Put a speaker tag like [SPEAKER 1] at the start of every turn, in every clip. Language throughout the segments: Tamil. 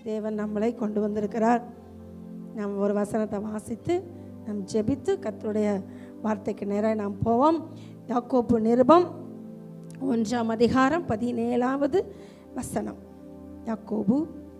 [SPEAKER 1] தேவன் நம்மளை கொண்டு வந்திருக்கிறார் நாம் ஒரு வசனத்தை வாசித்து நாம் ஜெபித்து கர்த்தருடைய வார்த்தைக்கு நேராக நாம் போவோம் யாக்கோப்பு நிருபம் ஒன்றாம் அதிகாரம் பதினேழாவது வசனம் யாக்கோபு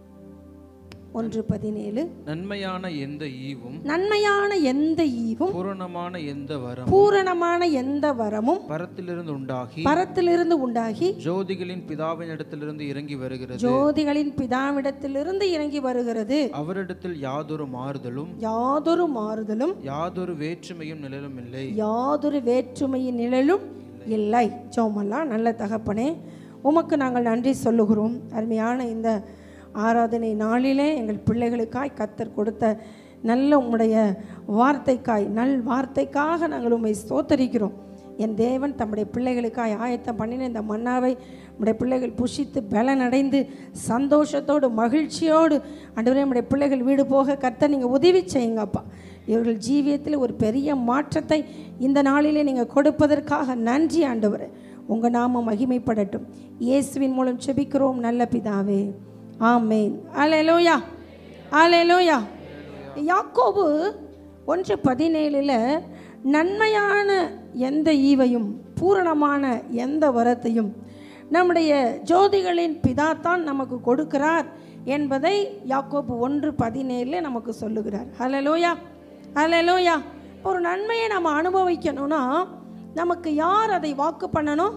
[SPEAKER 1] ஒன்று பதினேழு
[SPEAKER 2] நன்மையான எந்த ஈவும்
[SPEAKER 1] நன்மையான எந்த ஈவும்
[SPEAKER 2] பூரணமான எந்த வரம்
[SPEAKER 1] பூரணமான எந்த வரமும்
[SPEAKER 2] பரத்திலிருந்து உண்டாகி
[SPEAKER 1] பரத்திலிருந்து உண்டாகி
[SPEAKER 2] ஜோதிகளின் பிதாவினிடத்திலிருந்து இறங்கி வருகிறது
[SPEAKER 1] ஜோதிகளின் பிதாவிடத்திலிருந்து இறங்கி வருகிறது
[SPEAKER 2] அவரிடத்தில் யாதொரு மாறுதலும்
[SPEAKER 1] யாதொரு மாறுதலும்
[SPEAKER 2] யாதொரு வேற்றுமையும் நிழலும் இல்லை
[SPEAKER 1] யாதொரு வேற்றுமையின் நிழலும் இல்லை ஜோமெல்லாம் நல்ல தகப்பனே உமக்கு நாங்கள் நன்றி சொல்லுகிறோம் அருமையான இந்த ஆராதனை நாளிலே எங்கள் பிள்ளைகளுக்காய் கத்தர் கொடுத்த நல்ல உம்முடைய வார்த்தைக்காய் நல் வார்த்தைக்காக நாங்கள் உம்மை ஸ்தோத்தரிக்கிறோம் என் தேவன் தம்முடைய பிள்ளைகளுக்காய் ஆயத்தம் பண்ணின இந்த மன்னாவை நம்முடைய பிள்ளைகள் புஷித்து பலனடைந்து சந்தோஷத்தோடு மகிழ்ச்சியோடு ஆண்டவரே நம்முடைய பிள்ளைகள் வீடு போக கர்த்தர் நீங்கள் உதவி செய்யுங்கப்பா இவர்கள் ஜீவியத்தில் ஒரு பெரிய மாற்றத்தை இந்த நாளிலே நீங்கள் கொடுப்பதற்காக நன்றி ஆண்டவர் உங்கள் நாம மகிமைப்படட்டும் இயேசுவின் மூலம் செபிக்கிறோம் நல்ல பிதாவே ஆமேன் அலையலோயா அலையலோயா யாக்கோபு ஒன்று பதினேழில் நன்மையான எந்த ஈவையும் பூரணமான எந்த வரத்தையும் நம்முடைய ஜோதிகளின் பிதா தான் நமக்கு கொடுக்கிறார் என்பதை யாக்கோபு ஒன்று பதினேழில் நமக்கு சொல்லுகிறார் ஹலலோயா ஹலலோயா ஒரு நன்மையை நம்ம அனுபவிக்கணும்னா நமக்கு யார் அதை வாக்கு பண்ணணும்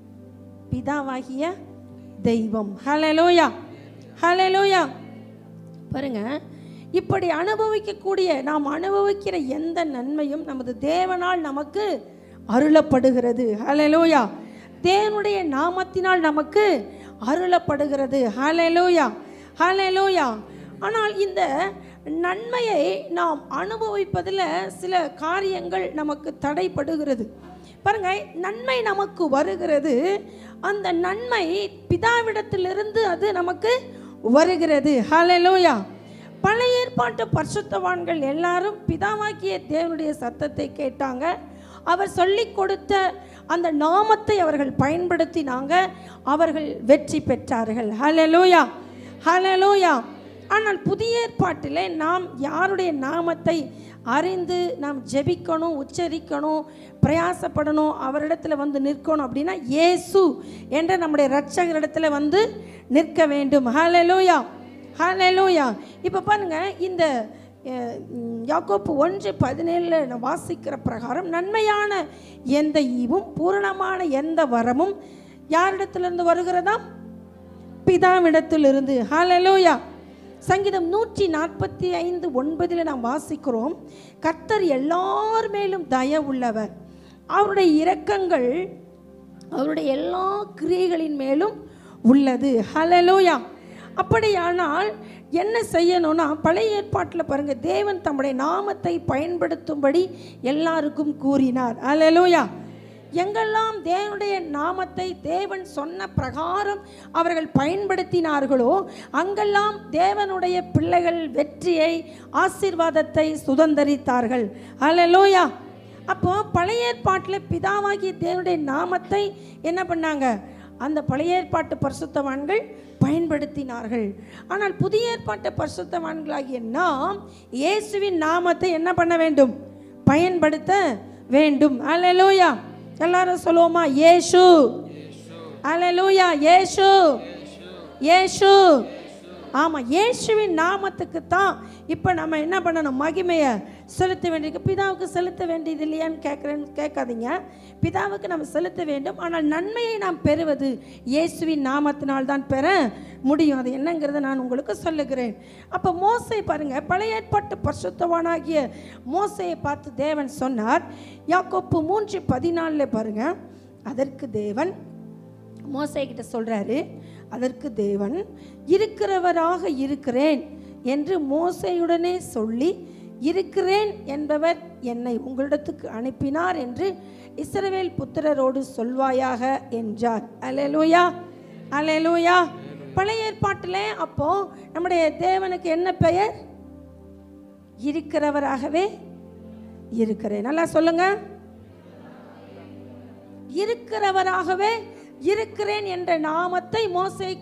[SPEAKER 1] பிதாவாகிய தெய்வம் ஹலலோயா ஹலலோயா பாருங்க இப்படி அனுபவிக்கக்கூடிய நாம் அனுபவிக்கிற எந்த நன்மையும் நமது தேவனால் நமக்கு அருளப்படுகிறது ஹலலோயா தேவனுடைய நாமத்தினால் நமக்கு அருளப்படுகிறது ஹலலோயா ஹலலோயா ஆனால் இந்த நன்மையை நாம் அனுபவிப்பதில் சில காரியங்கள் நமக்கு தடைப்படுகிறது பாருங்க நன்மை நமக்கு வருகிறது அந்த நன்மை பிதாவிடத்திலிருந்து அது நமக்கு வருகிறது ஹalleluya பழைய ஏற்பாட்டு பரிசுத்தவான்கள் எல்லாரும் பிதாவாக்கிய தேவனுடைய சத்தத்தை கேட்டாங்க அவர் சொல்லி கொடுத்த அந்த நாமத்தை அவர்கள் பயன்படுத்தினாங்க அவர்கள் வெற்றி பெற்றார்கள் ஹalleluya ஹalleluya ஆனால் புதிய ஏற்பாட்டிலே நாம் யாருடைய நாமத்தை அறிந்து நாம் ஜெபிக்கணும் உச்சரிக்கணும் பிரயாசப்படணும் அவரிடத்துல வந்து நிற்கணும் அப்படின்னா இயேசு என்ற நம்முடைய இரட்சகரிடத்துல வந்து நிற்க வேண்டும் ஹalleluya ஹalleluya இப்போ பாருங்க இந்த அஹ், ம், யாக்கோப்பு ஒன்று பதினேழில் நான் வாசிக்கிற பிரகாரம் நன்மையான எந்த ஈவும் பூரணமான எந்த வரமும் யாரிடத்திலிருந்து வருகிறதா பிதாவிடத்திலிருந்து ஹalleluya சங்கீதம் நூற்றி நாற்பத்தி ஐந்து ஒன்பதில் நாம் வாசிக்கிறோம் கர்த்தர் எல்லார் மேலும் தய உள்ளவர் அவருடைய இரக்கங்கள் அவருடைய எல்லா கிரியைகளின் மேலும் உள்ளது ஹalleluya அப்படியானால் என்ன செய்யணும்னா பழைய ஏற்பாட்டில் பாருங்க தேவன் தம்முடைய நாமத்தை பயன்படுத்தும்படி எல்லாருக்கும் கூறினார் ஹalleluya எங்கெல்லாம் தேவனுடைய நாமத்தை தேவன் சொன்ன பிரகாரம் அவர்கள் பயன்படுத்தினார்களோ அங்கெல்லாம் தேவனுடைய பிள்ளைகள் வெற்றியை ஆசீர்வாதத்தை சுதந்தரித்தார்கள் ஹalleluya அப்போ பழைய ஏற்பாட்டில் பிதாவாகிய தேவனுடைய நாமத்தை என்ன பண்ணாங்க அந்த பழைய ஏற்பாட்டு பரிசுத்தவான்கள் பயன்படுத்தினார்கள் ஆனால் புதிய ஏற்பாட்டு பரிசுத்தவான்களாகிய நாம் இயேசுவின் நாமத்தை என்ன பண்ண வேண்டும் பயன்படுத்த வேண்டும் அல்லேலூயா எல்லாரும் சொல்லுவோமா இயேசு அல்லேலூயா இயேசு இயேசு ஆமாம் இயேசுவின் நாமத்துக்கு தான் இப்போ நம்ம என்ன பண்ணணும் மகிமையை செலுத்த வேண்டியிருக்கு பிதாவுக்கு செலுத்த வேண்டியது இல்லையான்னு கேட்குறேன்னு கேட்காதீங்க பிதாவுக்கு நம்ம செலுத்த வேண்டும் ஆனால் நன்மையை நாம் பெறுவது இயேசுவின் நாமத்தினால் தான் பெற முடியும் அது என்னங்கிறத நான் உங்களுக்கு சொல்லுகிறேன் அப்போ மோசை பாருங்க பழைய ஏற்பாட்டு பரிசுத்தவானாகிய மோசையை பார்த்து தேவன் சொன்னார் யாக்கோப்பு மூன்று பதினாலில் பாருங்க அதற்கு தேவன் மோசை கிட்ட சொல்றாரு அதற்கு தேவன் இருக்கிறவராக இருக்கிறேன் என்று மோசையுடனே சொல்லி இருக்கிறேன் என்பவர் என்னை உங்களிடத்துக்கு அனுப்பினார் என்று இஸ்ரவேல் புத்திரரோடு சொல்வாயாக என்றார் அலேலூயா அலேலூயா பழைய ஏற்பாட்டிலே அப்போ நம்முடைய தேவனுக்கு என்ன பெயர் இருக்கிறவராகவே இருக்கிறேன் நல்லா சொல்லுங்க இருக்கிறவராகவே இருக்கிறேன் என்ற நாமத்தை மோசைக்கு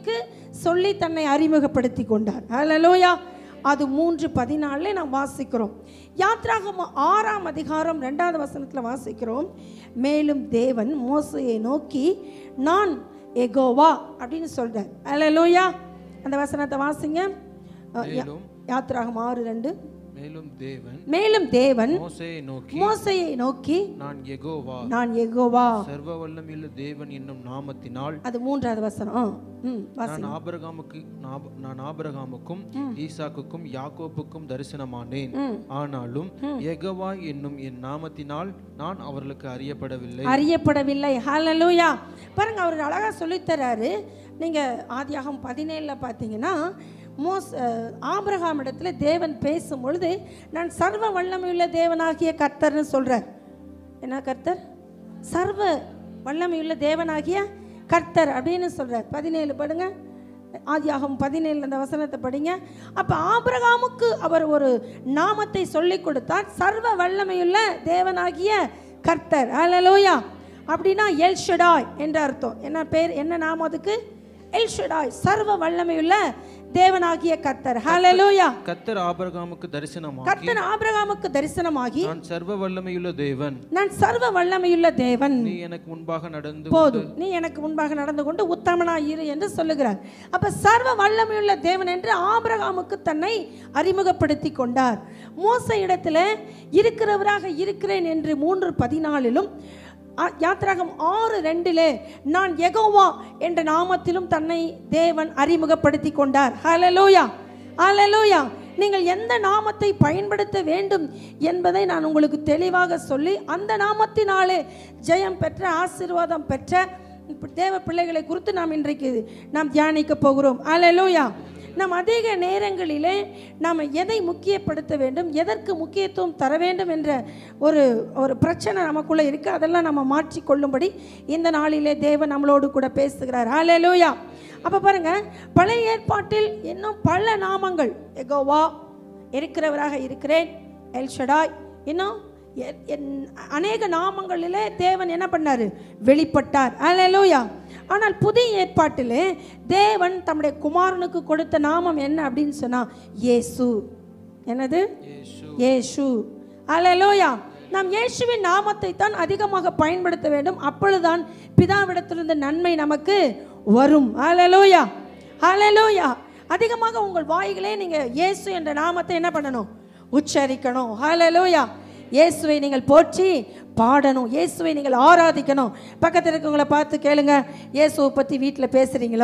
[SPEAKER 1] சொல்லி தன்னை அறிமுகப்படுத்தி கொண்டார் ஹalleluya அது மூன்று பதினாலில் நாம் வாசிக்கிறோம் யாத்ராகம ஆறாம் அதிகாரம் ரெண்டாவது வசனத்தில் வாசிக்கிறோம் மேலும் தேவன் மோசையை நோக்கி நான் எகோவா அப்படின்னு சொல்றார் ஹalleluya அந்த வசனத்தை வாசிங்க அஹ், யா-
[SPEAKER 2] மேலும்
[SPEAKER 1] யாத்ராகமம் ஆறு ரெண்டு
[SPEAKER 2] மேலும் தேவன்
[SPEAKER 1] மேலும் தேவன்
[SPEAKER 2] மோசேயை நோக்கி
[SPEAKER 1] மோசையை நோக்கி
[SPEAKER 2] நான் எகோவா
[SPEAKER 1] நான் எகோவா
[SPEAKER 2] சர்வ வல்லமையுள்ள தேவன் என்னும் நாமத்தினால்
[SPEAKER 1] அது மூன்றாவது வசனம் ஆ, ம் வாசி
[SPEAKER 2] நான் ஆபிரகாமுக்கு நாப- நான் ஆபிரகாமுக்கும் ஈசாக்குக்கும் யாக்கோப்புக்கும் தரிசனமானேன்
[SPEAKER 1] ம்.
[SPEAKER 2] ஆனாலும் எகவா என்னும் என் நாமத்தினால் நான் அவர்களுக்கு அறியப்படவில்லை
[SPEAKER 1] அறியப்படவில்லை ஹalleluya பாருங்க அவர் அழகாக சொல்லித்தராரு நீங்கள் ஆதியாகம் பதினேழில் பார்த்தீங்கன்னா மோஸ் அஹ், ஆபிரகாம் இடத்துல தேவன் பேசும் பொழுது நான் சர்வ வல்லமையுள்ள தேவனாகிய கர்த்தர்னு சொல்கிறார் என்ன கர்த்தர் சர்வ வல்லமையுள்ள தேவனாகிய கர்த்தர் அப்படின்னு சொல்கிறார் பதினேழு படுங்க ஆதியாகம் பதினேழு அந்த வசனத்தை படிங்க அப்போ ஆபிரகாமுக்கு அவர் ஒரு நாமத்தை சொல்லி கொடுத்தார் சர்வ வல்லமையுள்ள தேவனாகிய கர்த்தர் ஹalleluya அப்படின்னா எல்ஷடாய் என்ற அர்த்தம் என்ன பேர் என்ன நாமம் அதுக்கு எல்ஷடாய் சர்வ வல்லமையுள்ள தேவனாகிய கர்த்தர் ஹalleluya
[SPEAKER 2] கத்தர் ஆபிரகாமுக்கு தரிசனமாகி
[SPEAKER 1] கர்த்தர் ஆபிரகாமுக்கு தரிசனமாகி
[SPEAKER 2] நான் சர்வ வல்லமையுள்ள தேவன்
[SPEAKER 1] நான் சர்வ வல்லமையுள்ள தேவன்
[SPEAKER 2] நீ எனக்கு முன்பாக நடந்து
[SPEAKER 1] போதும் நீ எனக்கு முன்பாக நடந்து கொண்டு உத்தமனாய் இரு என்று சொல்லுகிறார் அப்ப சர்வ வல்லமையுள்ள தேவன் என்று ஆபிரகாமுக்கு தன்னை அறிமுகப்படுத்தி கொண்டார் மோச இடத்துல இருக்கிறவராக இருக்கிறேன் என்று மூன்று பதினாலிலும் ஆ- யாத்திராகம் ஆறு ரெண்டிலே நான் எகோவா என்ற நாமத்திலும் தன்னை தேவன் அறிமுகப்படுத்தி கொண்டார் ஹalleluya ஹalleluya நீங்கள் எந்த நாமத்தை பயன்படுத்த வேண்டும் என்பதை நான் உங்களுக்கு தெளிவாக சொல்லி அந்த நாமத்தினாலே ஜெயம் பெற்ற ஆசீர்வாதம் பெற்ற இப்ப தேவ பிள்ளைகளை குறித்து நாம் இன்றைக்கு நாம் தியானிக்க போகிறோம் ஹalleluya நாம் அதிக நேரங்களிலே நாம் எதை முக்கியப்படுத்த வேண்டும் எதற்கு முக்கியத்துவம் தர வேண்டும் என்ற ஒரு ஒரு பிரச்சனை நமக்குள்ளே இருக்குது அதெல்லாம் நம்ம மாற்றிக்கொள்ளும்படி இந்த நாளிலே தேவன் நம்மளோடு கூட பேசுகிறார் ஹalleluya அப்போ பாருங்க பழைய ஏற்பாட்டில் இன்னும் பல நாமங்கள் எகோவா இருக்கிறவராக இருக்கிறேன் எல்ஷடாய் இன்னும் எ- என்- அநேக நாமங்களிலே தேவன் என்ன பண்ணாரு வெளிப்பட்டார் ஹalleluya ஆனால் புதிய ஏற்பாட்டிலே தேவன் தம்முடைய குமாரனுக்கு கொடுத்த நாமம் என்ன அப்படின்னு சொன்னா இயேசு என்னது
[SPEAKER 2] இயேசு
[SPEAKER 1] இயேசு ஹalleluya நாம் இயேசுவின் நாமத்தை தான் அதிகமாக பயன்படுத்த வேண்டும் அப்பொழுதுதான் பிதாவிடத்திலிருந்து நன்மை நமக்கு வரும் ஹalleluya ஹalleluya அதிகமாக உங்கள் வாய்களே நீங்க இயேசு என்ற நாமத்தை என்ன பண்ணணும் உச்சரிக்கணும் ஹalleluya இயேசுவை நீங்கள் போற்றி பாடணும் இயேசுவை நீங்கள் ஆராதிக்கணும் பக்கத்தில் இருக்கவங்கள பார்த்து கேளுங்க இயேசுவை பற்றி வீட்டில் பேசுறீங்களா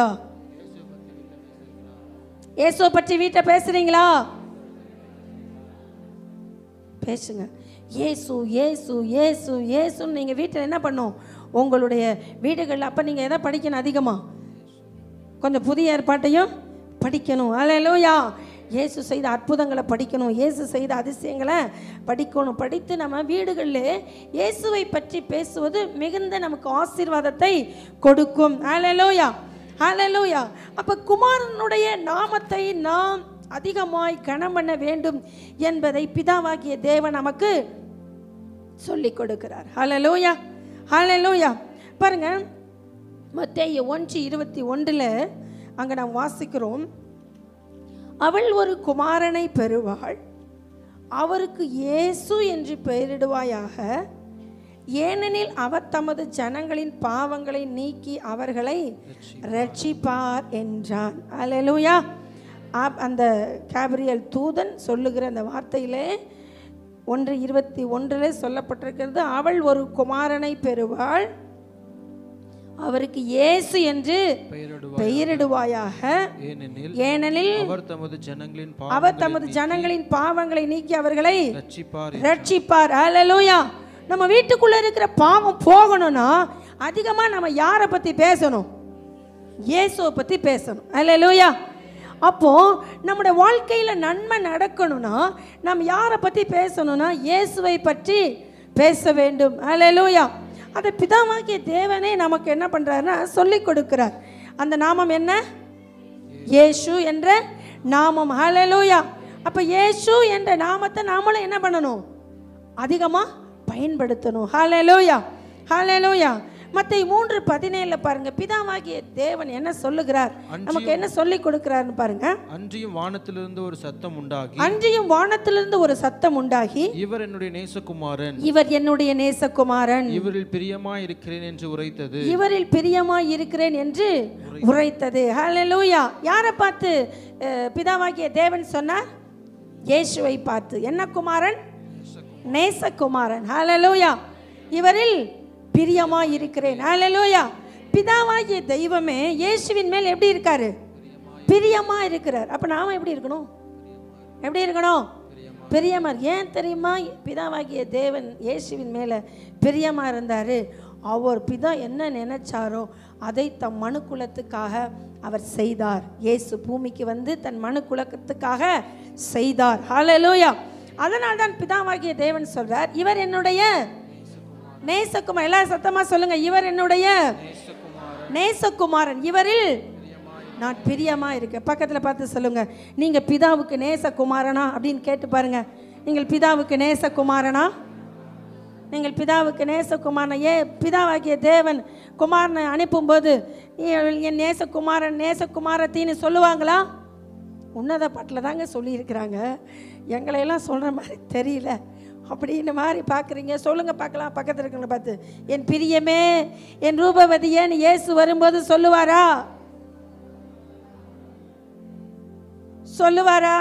[SPEAKER 1] இயேசுவை பற்றி வீட்டில் பேசுறீங்களா பேசுங்க இயேசு இயேசு இயேசு இயேசுன்னு நீங்கள் வீட்டில் என்ன பண்ணும் உங்களுடைய வீடுகளில் அப்போ நீங்கள் எதை படிக்கணும் அதிகமாக கொஞ்சம் புதிய ஏற்பாட்டையும் படிக்கணும் அல்லேலூயா இயேசு செய்த அற்புதங்களை படிக்கணும் இயேசு செய்த அதிசயங்களை படிக்கணும் படித்து நம்ம வீடுகளில் இயேசுவை பற்றி பேசுவது மிகுந்த நமக்கு ஆசீர்வாதத்தை கொடுக்கும் அல்லேலூயா அல்லேலூயா அப்போ குமாரனுடைய நாமத்தை நாம் அதிகமாய் கனம் பண்ண வேண்டும் என்பதை பிதாவாகிய தேவன் நமக்கு சொல்லிக் கொடுக்கிறார் ஹalleluya ஹalleluya பாருங்க மத்தேயு ஒன்று இருபத்தி ஒன்றில் அங்கே நாம் வாசிக்கிறோம் அவள் ஒரு குமாரனை பெறுவாள் அவருக்கு இயேசு என்று பெயரிடுவாயாக ஏனெனில் அவர் தமது ஜனங்களின் பாவங்களை நீக்கி அவர்களை ரட்சிப்பார் என்றான் அல்லேலூயா ஆப் அந்த கேப்ரியல் தூதன் சொல்லுகிற அந்த வார்த்தையிலே ஒன்று இருபத்தி ஒன்றில் சொல்லப்பட்டிருக்கிறது அவள் ஒரு குமாரனை பெறுவாள் அவருக்கு இயேசு என்று
[SPEAKER 2] பெயரிடுவார்
[SPEAKER 1] பெயரிடுவாயாக
[SPEAKER 2] ஏனெனில்
[SPEAKER 1] ஏனெனில்
[SPEAKER 2] அவர் தமது ஜனங்களின்
[SPEAKER 1] அவர் தமது ஜனங்களின் பாவங்களை நீக்கி அவர்களை
[SPEAKER 2] ரட்சிப்பார்
[SPEAKER 1] ரட்சிப்பார் ஹalleluya நம்ம வீட்டுக்குள்ள இருக்கிற பாவம் போகணும்னா அதிகமா நம்ம யாரை பத்தி பேசணும் இயேசுவை பத்தி பேசணும் ஹalleluya அப்போ நம்முடைய வாழ்க்கையில நன்மை நடக்கணும்னா நம்ம யாரை பத்தி பேசணும்னா இயேசுவை பற்றி பேச வேண்டும் ஹalleluya அதை பிதாவாகிய தேவனே நமக்கு என்ன பண்றாருன்னா சொல்லி கொடுக்கிறார் அந்த நாமம் என்ன இயேசு என்ற நாமம் ஹalleluya அப்ப இயேசு என்ற நாமத்தை நாமளும் என்ன பண்ணணும் அதிகமாக பயன்படுத்தணும் ஹalleluya ஹalleluya மத்தை மூன்று பதினேழுல பாருங்க பிதாவாகிய தேவன் என்ன சொல்லுகிறார் நமக்கு என்ன சொல்லி கொடுக்கிறாருன்னு பாருங்க
[SPEAKER 2] அன்றியும் வானத்திலிருந்து ஒரு சத்தம் உண்டாகி
[SPEAKER 1] அன்றியும் வானத்திலிருந்து ஒரு சத்தம் உண்டாகி
[SPEAKER 2] இவர் என்னுடைய நேசகுமாரன்
[SPEAKER 1] இவர் என்னுடைய நேசகுமாரன்
[SPEAKER 2] இவரில் பிரியமாய் இருக்கிறேன் என்று உரைத்தது
[SPEAKER 1] இவரில் பிரியமாய் இருக்கிறேன் என்று உரைத்தது ஹalleluya யாரை பார்த்து அஹ், பிதாவாகிய தேவன் சொன்னார் இயேசுவை பார்த்து என்ன குமாரன் நேசகுமாரன் ஹalleluya இவரில் பிரியமாய் இருக்கிறேன் ஹalleluya பிதாவாகிய தெய்வமே இயேசுவின் மேல் எப்படி இருக்காரு பிரியமா இருக்கிறார் அப்ப நாம எப்படி இருக்கணும் எப்படி இருக்கணும் பிரியமா ஏன் தெரியுமா பிதாவாகிய தேவன் இயேசுவின் மேலே பிரியமா இருந்தார் அவர் பிதா என்ன நினைச்சாரோ அதை தம் மனுக்குலத்துக்காக அவர் செய்தார் இயேசு பூமிக்கு வந்து தன் மனுக்குலத்துக்காக செய்தார் ஹalleluya அதனால் தான் பிதாவாகிய தேவன் சொல்றார் இவர் என்னுடைய நேசகுமார் எல்லாரும் சத்தமா சொல்லுங்க இவர் என்னுடைய நேசகுமாரன் இவரில் நான் பிரியமா இருக்கேன் பக்கத்துல பார்த்து சொல்லுங்க நீங்க பிதாவுக்கு நேசகுமாரனா அப்படின்னு கேட்டு பாருங்க நீங்கள் பிதாவுக்கு நேசகுமாரனா நீங்கள் பிதாவுக்கு நேசகுமாரன் ஏ பிதாவாகிய தேவன் குமாரனை அனுப்பும்போது "நீ என் நேசகுமாரன் நேசகுமாரத்தின்னு சொல்லுவாங்களா உன்னத பாட்டில் தாங்க சொல்லியிருக்கிறாங்க எங்களையெல்லாம் சொல்கிற மாதிரி தெரியல அப்படின்னு மாதிரி பார்க்குறீங்க சொல்லுங்கள் பார்க்கலாம் பக்கத்தில் இருக்கிறவங்க பார்த்து என் பிரியமே என் ரூபவதியேன்னு இயேசு வரும்போது சொல்லுவாரா சொல்லுவாரா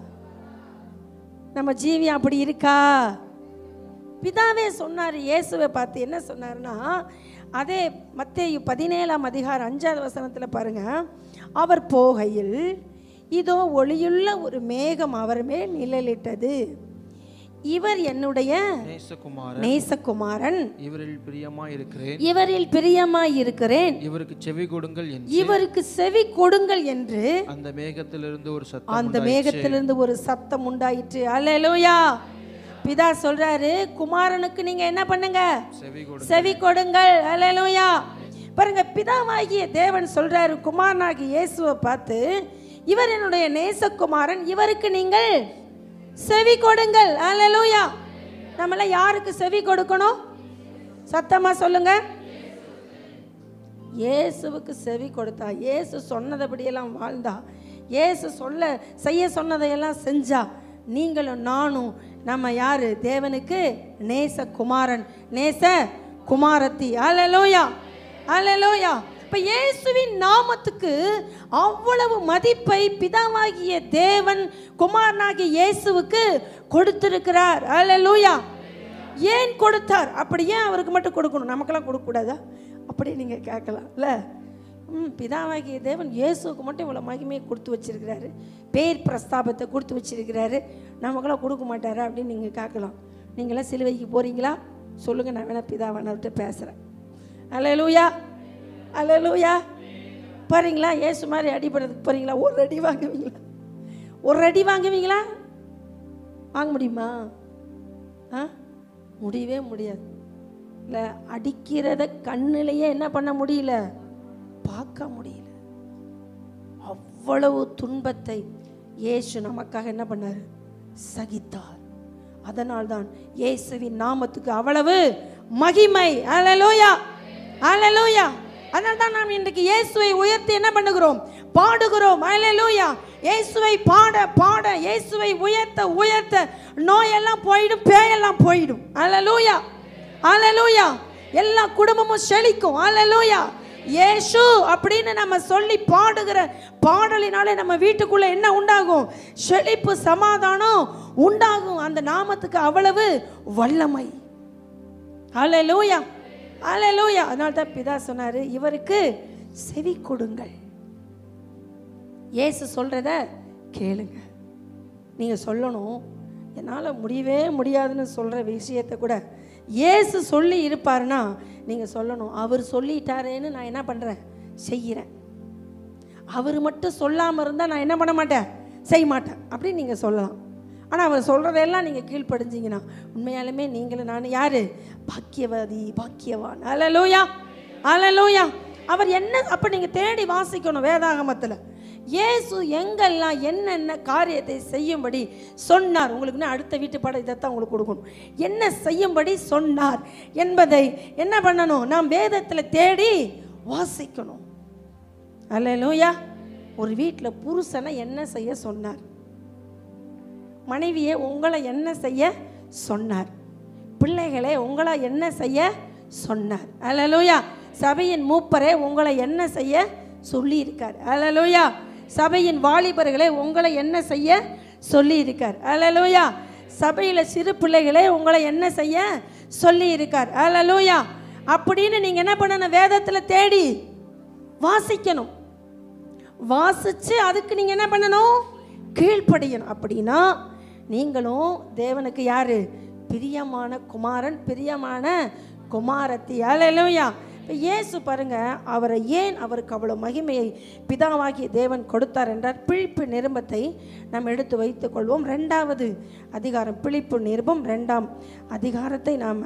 [SPEAKER 1] நம்ம ஜீவி அப்படி இருக்கா பிதாவே சொன்னார் இயேசுவை பார்த்து என்ன சொன்னார்னா அதே மத்தேயு பதினேழாம் அதிகாரம் அஞ்சாவது வசனத்தில் பாருங்க அவர் போகையில் இதோ ஒளியுள்ள ஒரு மேகம் அவர் மேல் நிழலிட்டது இவர் என்னுடைய
[SPEAKER 2] நேசகுமாரன்
[SPEAKER 1] நேசகுமாரன்
[SPEAKER 2] இவரில் பிரியமாய் இருக்கிறேன்
[SPEAKER 1] இவரில் பிரியமாய் இருக்கிறேன்
[SPEAKER 2] இவருக்கு செவி கொடுங்கள் என்று
[SPEAKER 1] இவருக்கு செவி கொடுங்கள் என்று
[SPEAKER 2] அந்த மேகத்திலிருந்து ஒரு சத்தம்
[SPEAKER 1] அந்த மேகத்திலிருந்து ஒரு சத்தம் உண்டாயிற்று அல்லேலூயா பிதா சொல்றாரு குமாரனுக்கு நீங்க என்ன பண்ணுங்க
[SPEAKER 2] செவி கொடு
[SPEAKER 1] செவி கொடுங்கள் அல்லேலூயா பாருங்க பிதாவாகிய தேவன் சொல்றாரு குமாரனாகிய இயேசுவை பார்த்து இவர் என்னுடைய நேசகுமாரன் இவருக்கு நீங்கள் செவி கொடுங்கள் அல்லேலூயா நம்மளாம் யாருக்கு செவி கொடுக்கணும் சத்தமா சொல்லுங்க இயேசுவுக்கு செவி கொடுத்தா இயேசு சொன்னதபடியெல்லாம் வாழ்ந்தா இயேசு சொல்ல செய்ய சொன்னதையெல்லாம் செஞ்சா நீங்களும் நானும் நம்ம யாரு தேவனுக்கு நேச குமாரன் நேச குமாரத்தி அல்லேலூயா அல்லேலூயா இப்போ இயேசுவின் நாமத்துக்கு அவ்வளவு மதிப்பை பிதாவாகிய தேவன் குமாரனாகிய இயேசுவுக்கு கொடுத்திருக்கிறார் அல்லேலூயா ஏன் கொடுத்தார் அப்படி ஏன் அவருக்கு மட்டும் கொடுக்கணும் நமக்கெல்லாம் கொடுக்கக்கூடாதா அப்படி நீங்கள் கேட்கலாம் இல்லை ம் பிதாவாகிய தேவன் இயேசுவுக்கு மட்டும் இவ்வளோ மகிமையை கொடுத்து வச்சிருக்கிறாரு பேர் பிரஸ்தாபத்தை கொடுத்து வச்சிருக்கிறாரு நமக்கெல்லாம் கொடுக்க மாட்டாரா அப்படின்னு நீங்கள் கேட்கலாம் நீங்களாம் சிலுவைக்கு போகிறீங்களா சொல்லுங்கள் நான் வேணா பிதாவானவர்கிட்ட பேசுகிறேன் அல்லேலூயா அல்லேலூயா போகிறீங்களா இயேசு மாதிரி அடிபடுறதுக்கு போகிறீங்களா ஒரு அடி வாங்குவீங்களா ஒரு அடி வாங்குவீங்களா வாங்க முடியுமா ஆ முடியவே முடியாது இல்லை அடிக்கிறத கண்ணிலேயே என்ன பண்ண முடியல பார்க்க முடியல அவ்வளவு துன்பத்தை இயேசு நமக்காக என்ன பண்ணார் சகித்தார் அதனால்தான் இயேசுவின் நாமத்துக்கு அவ்வளவு மகிமை அல்லேலூயா அல்லேலூயா அதனால தான் நாம் இன்றைக்கு இயேசுவை உயர்த்தி என்ன பண்ணுகிறோம் பாடுகிறோம் அல்லேலூயா இயேசுவை பாட பாட இயேசுவை உயர்த்த உயர்த்த நோயெல்லாம் போயிடும் பேயெல்லாம் போயிடும் அல்லேலூயா அல்லேலூயா எல்லா குடும்பமும் செழிக்கும் அல்லேலூயா இயேசு அப்படின்னு நம்ம சொல்லி பாடுகிற பாடலினாலே நம்ம வீட்டுக்குள்ள என்ன உண்டாகும் செழிப்பு சமாதானம் உண்டாகும் அந்த நாமத்துக்கு அவ்வளவு வல்லமை அல்லேலூயா அல்லேலூயா அதனால தான் பிதா சொன்னாரு இவருக்கு செவி கொடுங்கள் இயேசு சொல்றத கேளுங்க நீங்க சொல்லணும் என்னால் முடியவே முடியாதுன்னு சொல்ற விஷயத்தை கூட இயேசு சொல்லி இருப்பாருன்னா நீங்க சொல்லணும் அவர் சொல்லிட்டாரேன்னு நான் என்ன பண்றேன் செய்கிறேன் அவர் மட்டும் சொல்லாமல் இருந்தால் நான் என்ன பண்ண மாட்டேன் செய்ய மாட்டேன் அப்படின்னு நீங்கள் சொல்லலாம் ஆனால் அவர் சொல்கிறதெல்லாம் நீங்கள் கீழ்ப்படிஞ்சிங்கன்னா உண்மையாலுமே நீங்களும் நான் யார் பாக்கியவாதி பாக்கியவான் அல்லலூயா அல்லலூயா அவர் என்ன அப்போ நீங்கள் தேடி வாசிக்கணும் வேதாகமத்தில் இயேசு எங்கெல்லாம் என்னென்ன காரியத்தை செய்யும்படி சொன்னார் உங்களுக்கு இன்னும் அடுத்த வீட்டு பாடம் இதைத்தான் உங்களுக்கு கொடுக்கணும் என்ன செய்யும்படி சொன்னார் என்பதை என்ன பண்ணணும் நாம் வேதத்தில் தேடி வாசிக்கணும் அல்லேலூயா ஒரு வீட்டில் புருஷனை என்ன செய்ய சொன்னார் மனைவியை உங்களை என்ன செய்ய சொன்னார் பிள்ளைகளே உங்களை என்ன செய்ய சொன்னார் அல்லேலூயா சபையின் மூப்பரே உங்களை என்ன செய்ய சொல்லியிருக்கார் அல்லேலூயா சபையின் வாலிபர்களே உங்களை என்ன செய்ய சொல்லியிருக்கார் அல்லேலூயா சபையில் சிறு பிள்ளைகளே உங்களை என்ன செய்ய சொல்லியிருக்கார் அல்லேலூயா அப்படின்னு நீங்கள் என்ன பண்ணணும் வேதத்தில் தேடி வாசிக்கணும் வாசிச்சு அதுக்கு நீங்க என்ன பண்ணணும் கீழ்ப்படியணும் அப்படின்னா நீங்களும் தேவனுக்கு யாரு பிரியமான குமாரன் பிரியமான குமாரத்தி அலையிலோயா இப்போ இயேசு பாருங்க அவரை ஏன் அவருக்கு அவ்வளோ மகிமையை பிதாவாகிய தேவன் கொடுத்தார் என்றார் பிழிப்பு நிருபத்தை நாம் எடுத்து வைத்துக்கொள்வோம் ரெண்டாவது அதிகாரம் பிழிப்பு நிருபம் ரெண்டாம் அதிகாரத்தை நாம்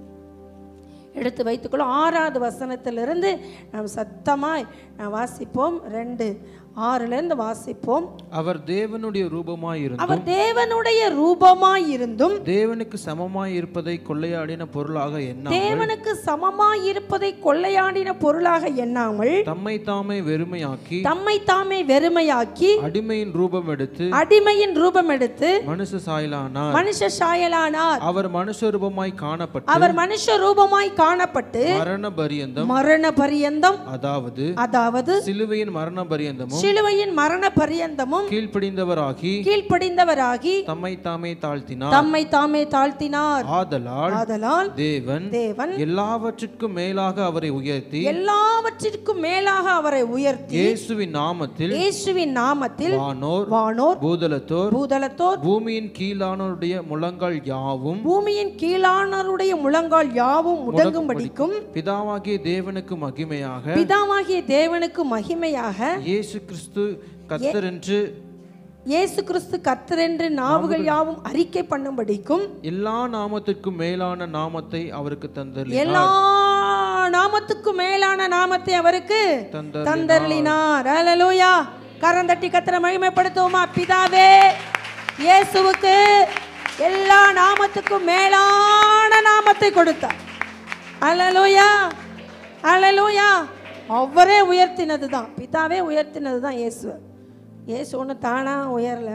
[SPEAKER 1] எடுத்து வைத்துக்கொள்ளும் ஆறாவது வசனத்திலிருந்து நாம் சத்தமாய் நாம் வாசிப்போம் ரெண்டு ஆறுலேருந்து வாசிப்போம்
[SPEAKER 2] அவர் தேவனுடைய ரூபமாய் இருந்தும்
[SPEAKER 1] அவர் தேவனுடைய ரூபமாய் இருந்தும்
[SPEAKER 2] தேவனுக்கு சமமாய் இருப்பதை கொள்ளையாடின பொருளாக எண்ணாமல்
[SPEAKER 1] தேவனுக்கு சமமாய் இருப்பதை கொள்ளையாடின பொருளாக எண்ணாமல்
[SPEAKER 2] தம்மை தாமே வெறுமையாக்கி
[SPEAKER 1] தம்மை தாமே வெறுமையாக்கி
[SPEAKER 2] அடிமையின் ரூபம் எடுத்து
[SPEAKER 1] அடிமையின் ரூபம் எடுத்து
[SPEAKER 2] மனுஷ சாயலானார்
[SPEAKER 1] மனுஷ சாயலானார்
[SPEAKER 2] அவர் மனுஷ ரூபமாய் காணப்பட்டு
[SPEAKER 1] அவர் மனுஷ ரூபமாய் காணப்பட்டு
[SPEAKER 2] மரண பரியந்தம்
[SPEAKER 1] மரண பரியந்தம்
[SPEAKER 2] அதாவது
[SPEAKER 1] அதாவது
[SPEAKER 2] சிலுவையின் மரண பரியந்தமும்
[SPEAKER 1] சிலுவையின் மரண பரியந்தமும்
[SPEAKER 2] கீழ்ப்படிந்தவராகி
[SPEAKER 1] கீழ்ப்படிந்தவராகி
[SPEAKER 2] தம்மை தாமே தாழ்த்தினார்
[SPEAKER 1] தம்மை தாமே தாழ்த்தினார்
[SPEAKER 2] ஆதலால்
[SPEAKER 1] ஆதலால்
[SPEAKER 2] தேவன்
[SPEAKER 1] தேவன்
[SPEAKER 2] எல்லாவற்றுக்கும் மேலாக அவரை உயர்த்தி
[SPEAKER 1] எல்லாவற்றிற்கும் மேலாக அவரை உயர்த்தி
[SPEAKER 2] இயேசுவின் நாமத்தில்
[SPEAKER 1] இயேசுவின் நாமத்தில்
[SPEAKER 2] வானோர்
[SPEAKER 1] வானோர்
[SPEAKER 2] பூதலத்தோர்
[SPEAKER 1] பூதலத்தோர்
[SPEAKER 2] பூமியின் கீழானோருடைய முழங்கால் யாவும்
[SPEAKER 1] பூமியின் கீழானருடைய முழங்கால் யாவும் முடங்கும்படிக்கும்
[SPEAKER 2] பிதாவாகிய தேவனுக்கு மகிமையாக
[SPEAKER 1] பிதாவாகிய தேவனுக்கு மகிமையாக
[SPEAKER 2] இயேசு கிறிஸ்து கர்த்தர் என்று
[SPEAKER 1] இயேசு கிறிஸ்து கர்த்தரென்று நாவுகள் யாவும் அறிக்கை பண்ணும்படிக்கும்
[SPEAKER 2] எல்லா நாமத்திற்கும் மேலான நாமத்தை அவருக்கு தந்தர்
[SPEAKER 1] எல்லா நாமத்துக்கும் மேலான நாமத்தை அவருக்கு
[SPEAKER 2] தந்தர்
[SPEAKER 1] தந்தருளினார் அல்லேலூயா கரந்தட்டி கத்திர மகிமைப்படுத்துவோமா பிதாவே இயேசுவுக்கு எல்லா நாமத்துக்கும் மேலான நாமத்தை கொடுத்தார் அல்லேலூயா அல்லேலூயா அவரே உயர்த்தினது தான் பிதாவே உயர்த்தினது தான் இயேசு இயேசு ஒன்று தானா உயரல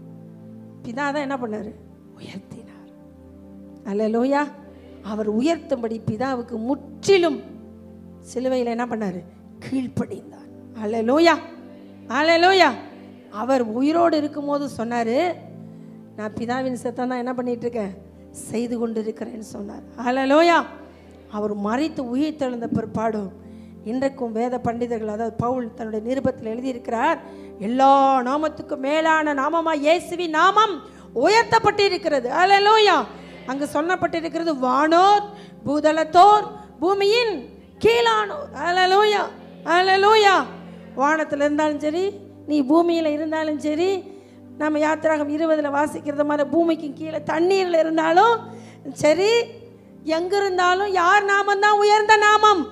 [SPEAKER 1] பிதா தான் என்ன பண்ணாரு உயர்த்தினார் அல்லேலூயா அவர் உயர்த்தும்படி பிதாவுக்கு முற்றிலும் சிலுவையில் என்ன பண்ணாரு கீழ்ப்படிந்தார் அல்லேலூயா அல்லேலூயா அவர் உயிரோடு இருக்கும்போது சொன்னார் நான் பிதாவின் சத்தம் தான் என்ன பண்ணிட்டு இருக்கேன் செய்து கொண்டு இருக்கிறேன்னு சொன்னார் அல்லேலூயா அவர் மறித்து உயிர் தெழுந்த பிற்பாடும் இன்றைக்கும் வேத பண்டிதர்கள் அதாவது பவுல் தன்னுடைய நிருபத்தில் எழுதியிருக்கிறார் எல்லா நாமத்துக்கும் மேலான நாமமா இயேசுவின் நாமம் உயர்த்தப்பட்டிருக்கிறது அல்லேலூயா அங்கு சொல்லப்பட்டிருக்கிறது வானோர் பூதலத்தோர் பூமியின் கீழானோர் அல்லேலூயா அல்லேலூயா வானத்தில் இருந்தாலும் சரி நீ பூமியில் இருந்தாலும் சரி நம்ம யாத்திராகம் இருபதில் வாசிக்கிறது மாதிரி பூமிக்கு கீழே தண்ணீரில் இருந்தாலும் சரி எங்க இருந்தாலும் யார் நாமம் தான் உயர்ந்த நாமம்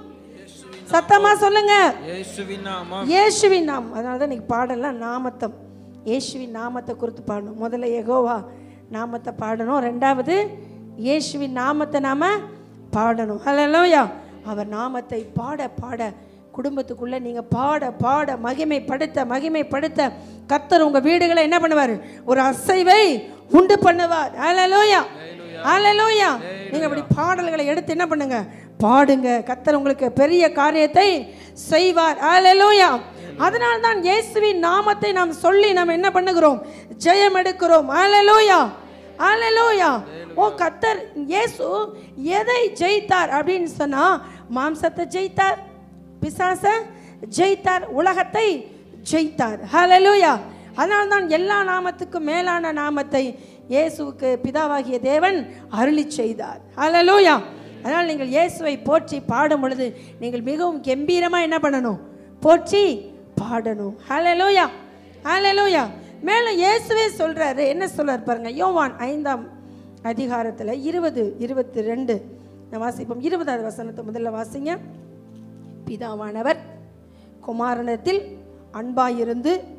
[SPEAKER 1] சத்தமா சொல்லுங்க
[SPEAKER 2] இயேசுவின் நாமம்
[SPEAKER 1] இயேசுவின் நாமம் அதனால தான் இன்னைக்கு பாடலாம் நாமத்தம் இயேசுவின் நாமத்தை குறித்து பாடணும் முதல்ல யெகோவா நாமத்தை பாடணும் ரெண்டாவது இயேசுவின் நாமத்தை நாம பாடணும் ஹalleluya அவர் நாமத்தை பாட பாட குடும்பத்துக்குள்ள நீங்க பாட பாட மகிமைப்படுத்த மகிமைப்படுத்த கர்த்தர் உங்க வீடுகளை என்ன பண்ணுவார் ஒரு அசைவை உண்டு பண்ணுவார் ஹalleluya ஹalleluya நீங்க அப்படி பாடல்களை எடுத்து என்ன பண்ணுங்க பாடுங்க கர்த்தர் உங்களுக்கு பெரிய காரியத்தை செய்வார் ஹalleluya அதனால தான் இயேசுவின் நாமத்தை நாம் சொல்லி நாம் என்ன பண்ணுகிறோம் ஜெயம் எடுக்கிறோம் ஹalleluya ஹalleluya ஓ கர்த்தர் இயேசு எதை ஜெயித்தார் அப்படின்னு சொன்னா மாம்சத்தை ஜெயித்தார் பிசாச ஜெயித்தார் உலகத்தை ஜெயித்தார் ஹalleluya அதனால தான் எல்லா நாமத்துக்கும் மேலான நாமத்தை இயேசுவுக்கு பிதாவாகிய தேவன் அருளி செய்தார் ஹalleluya அதனால் நீங்கள் இயேசுவை போற்றி பாடும் பொழுது நீங்கள் மிகவும் கம்பீரமாக என்ன பண்ணணும் போற்றி பாடணும் ஹalleluya ஹalleluya மேலும் இயேசுவே சொல்றாரு என்ன சொல்றாரு பாருங்க யோவான் ஐந்தாம் அதிகாரத்தில் இருபது இருபத்தி ரெண்டு நான் வாசிப்போம் இருபதாவது வசனத்தை முதல்ல வாசிங்க பிதாவானவர் குமாரனத்தில் அன்பாயிருந்து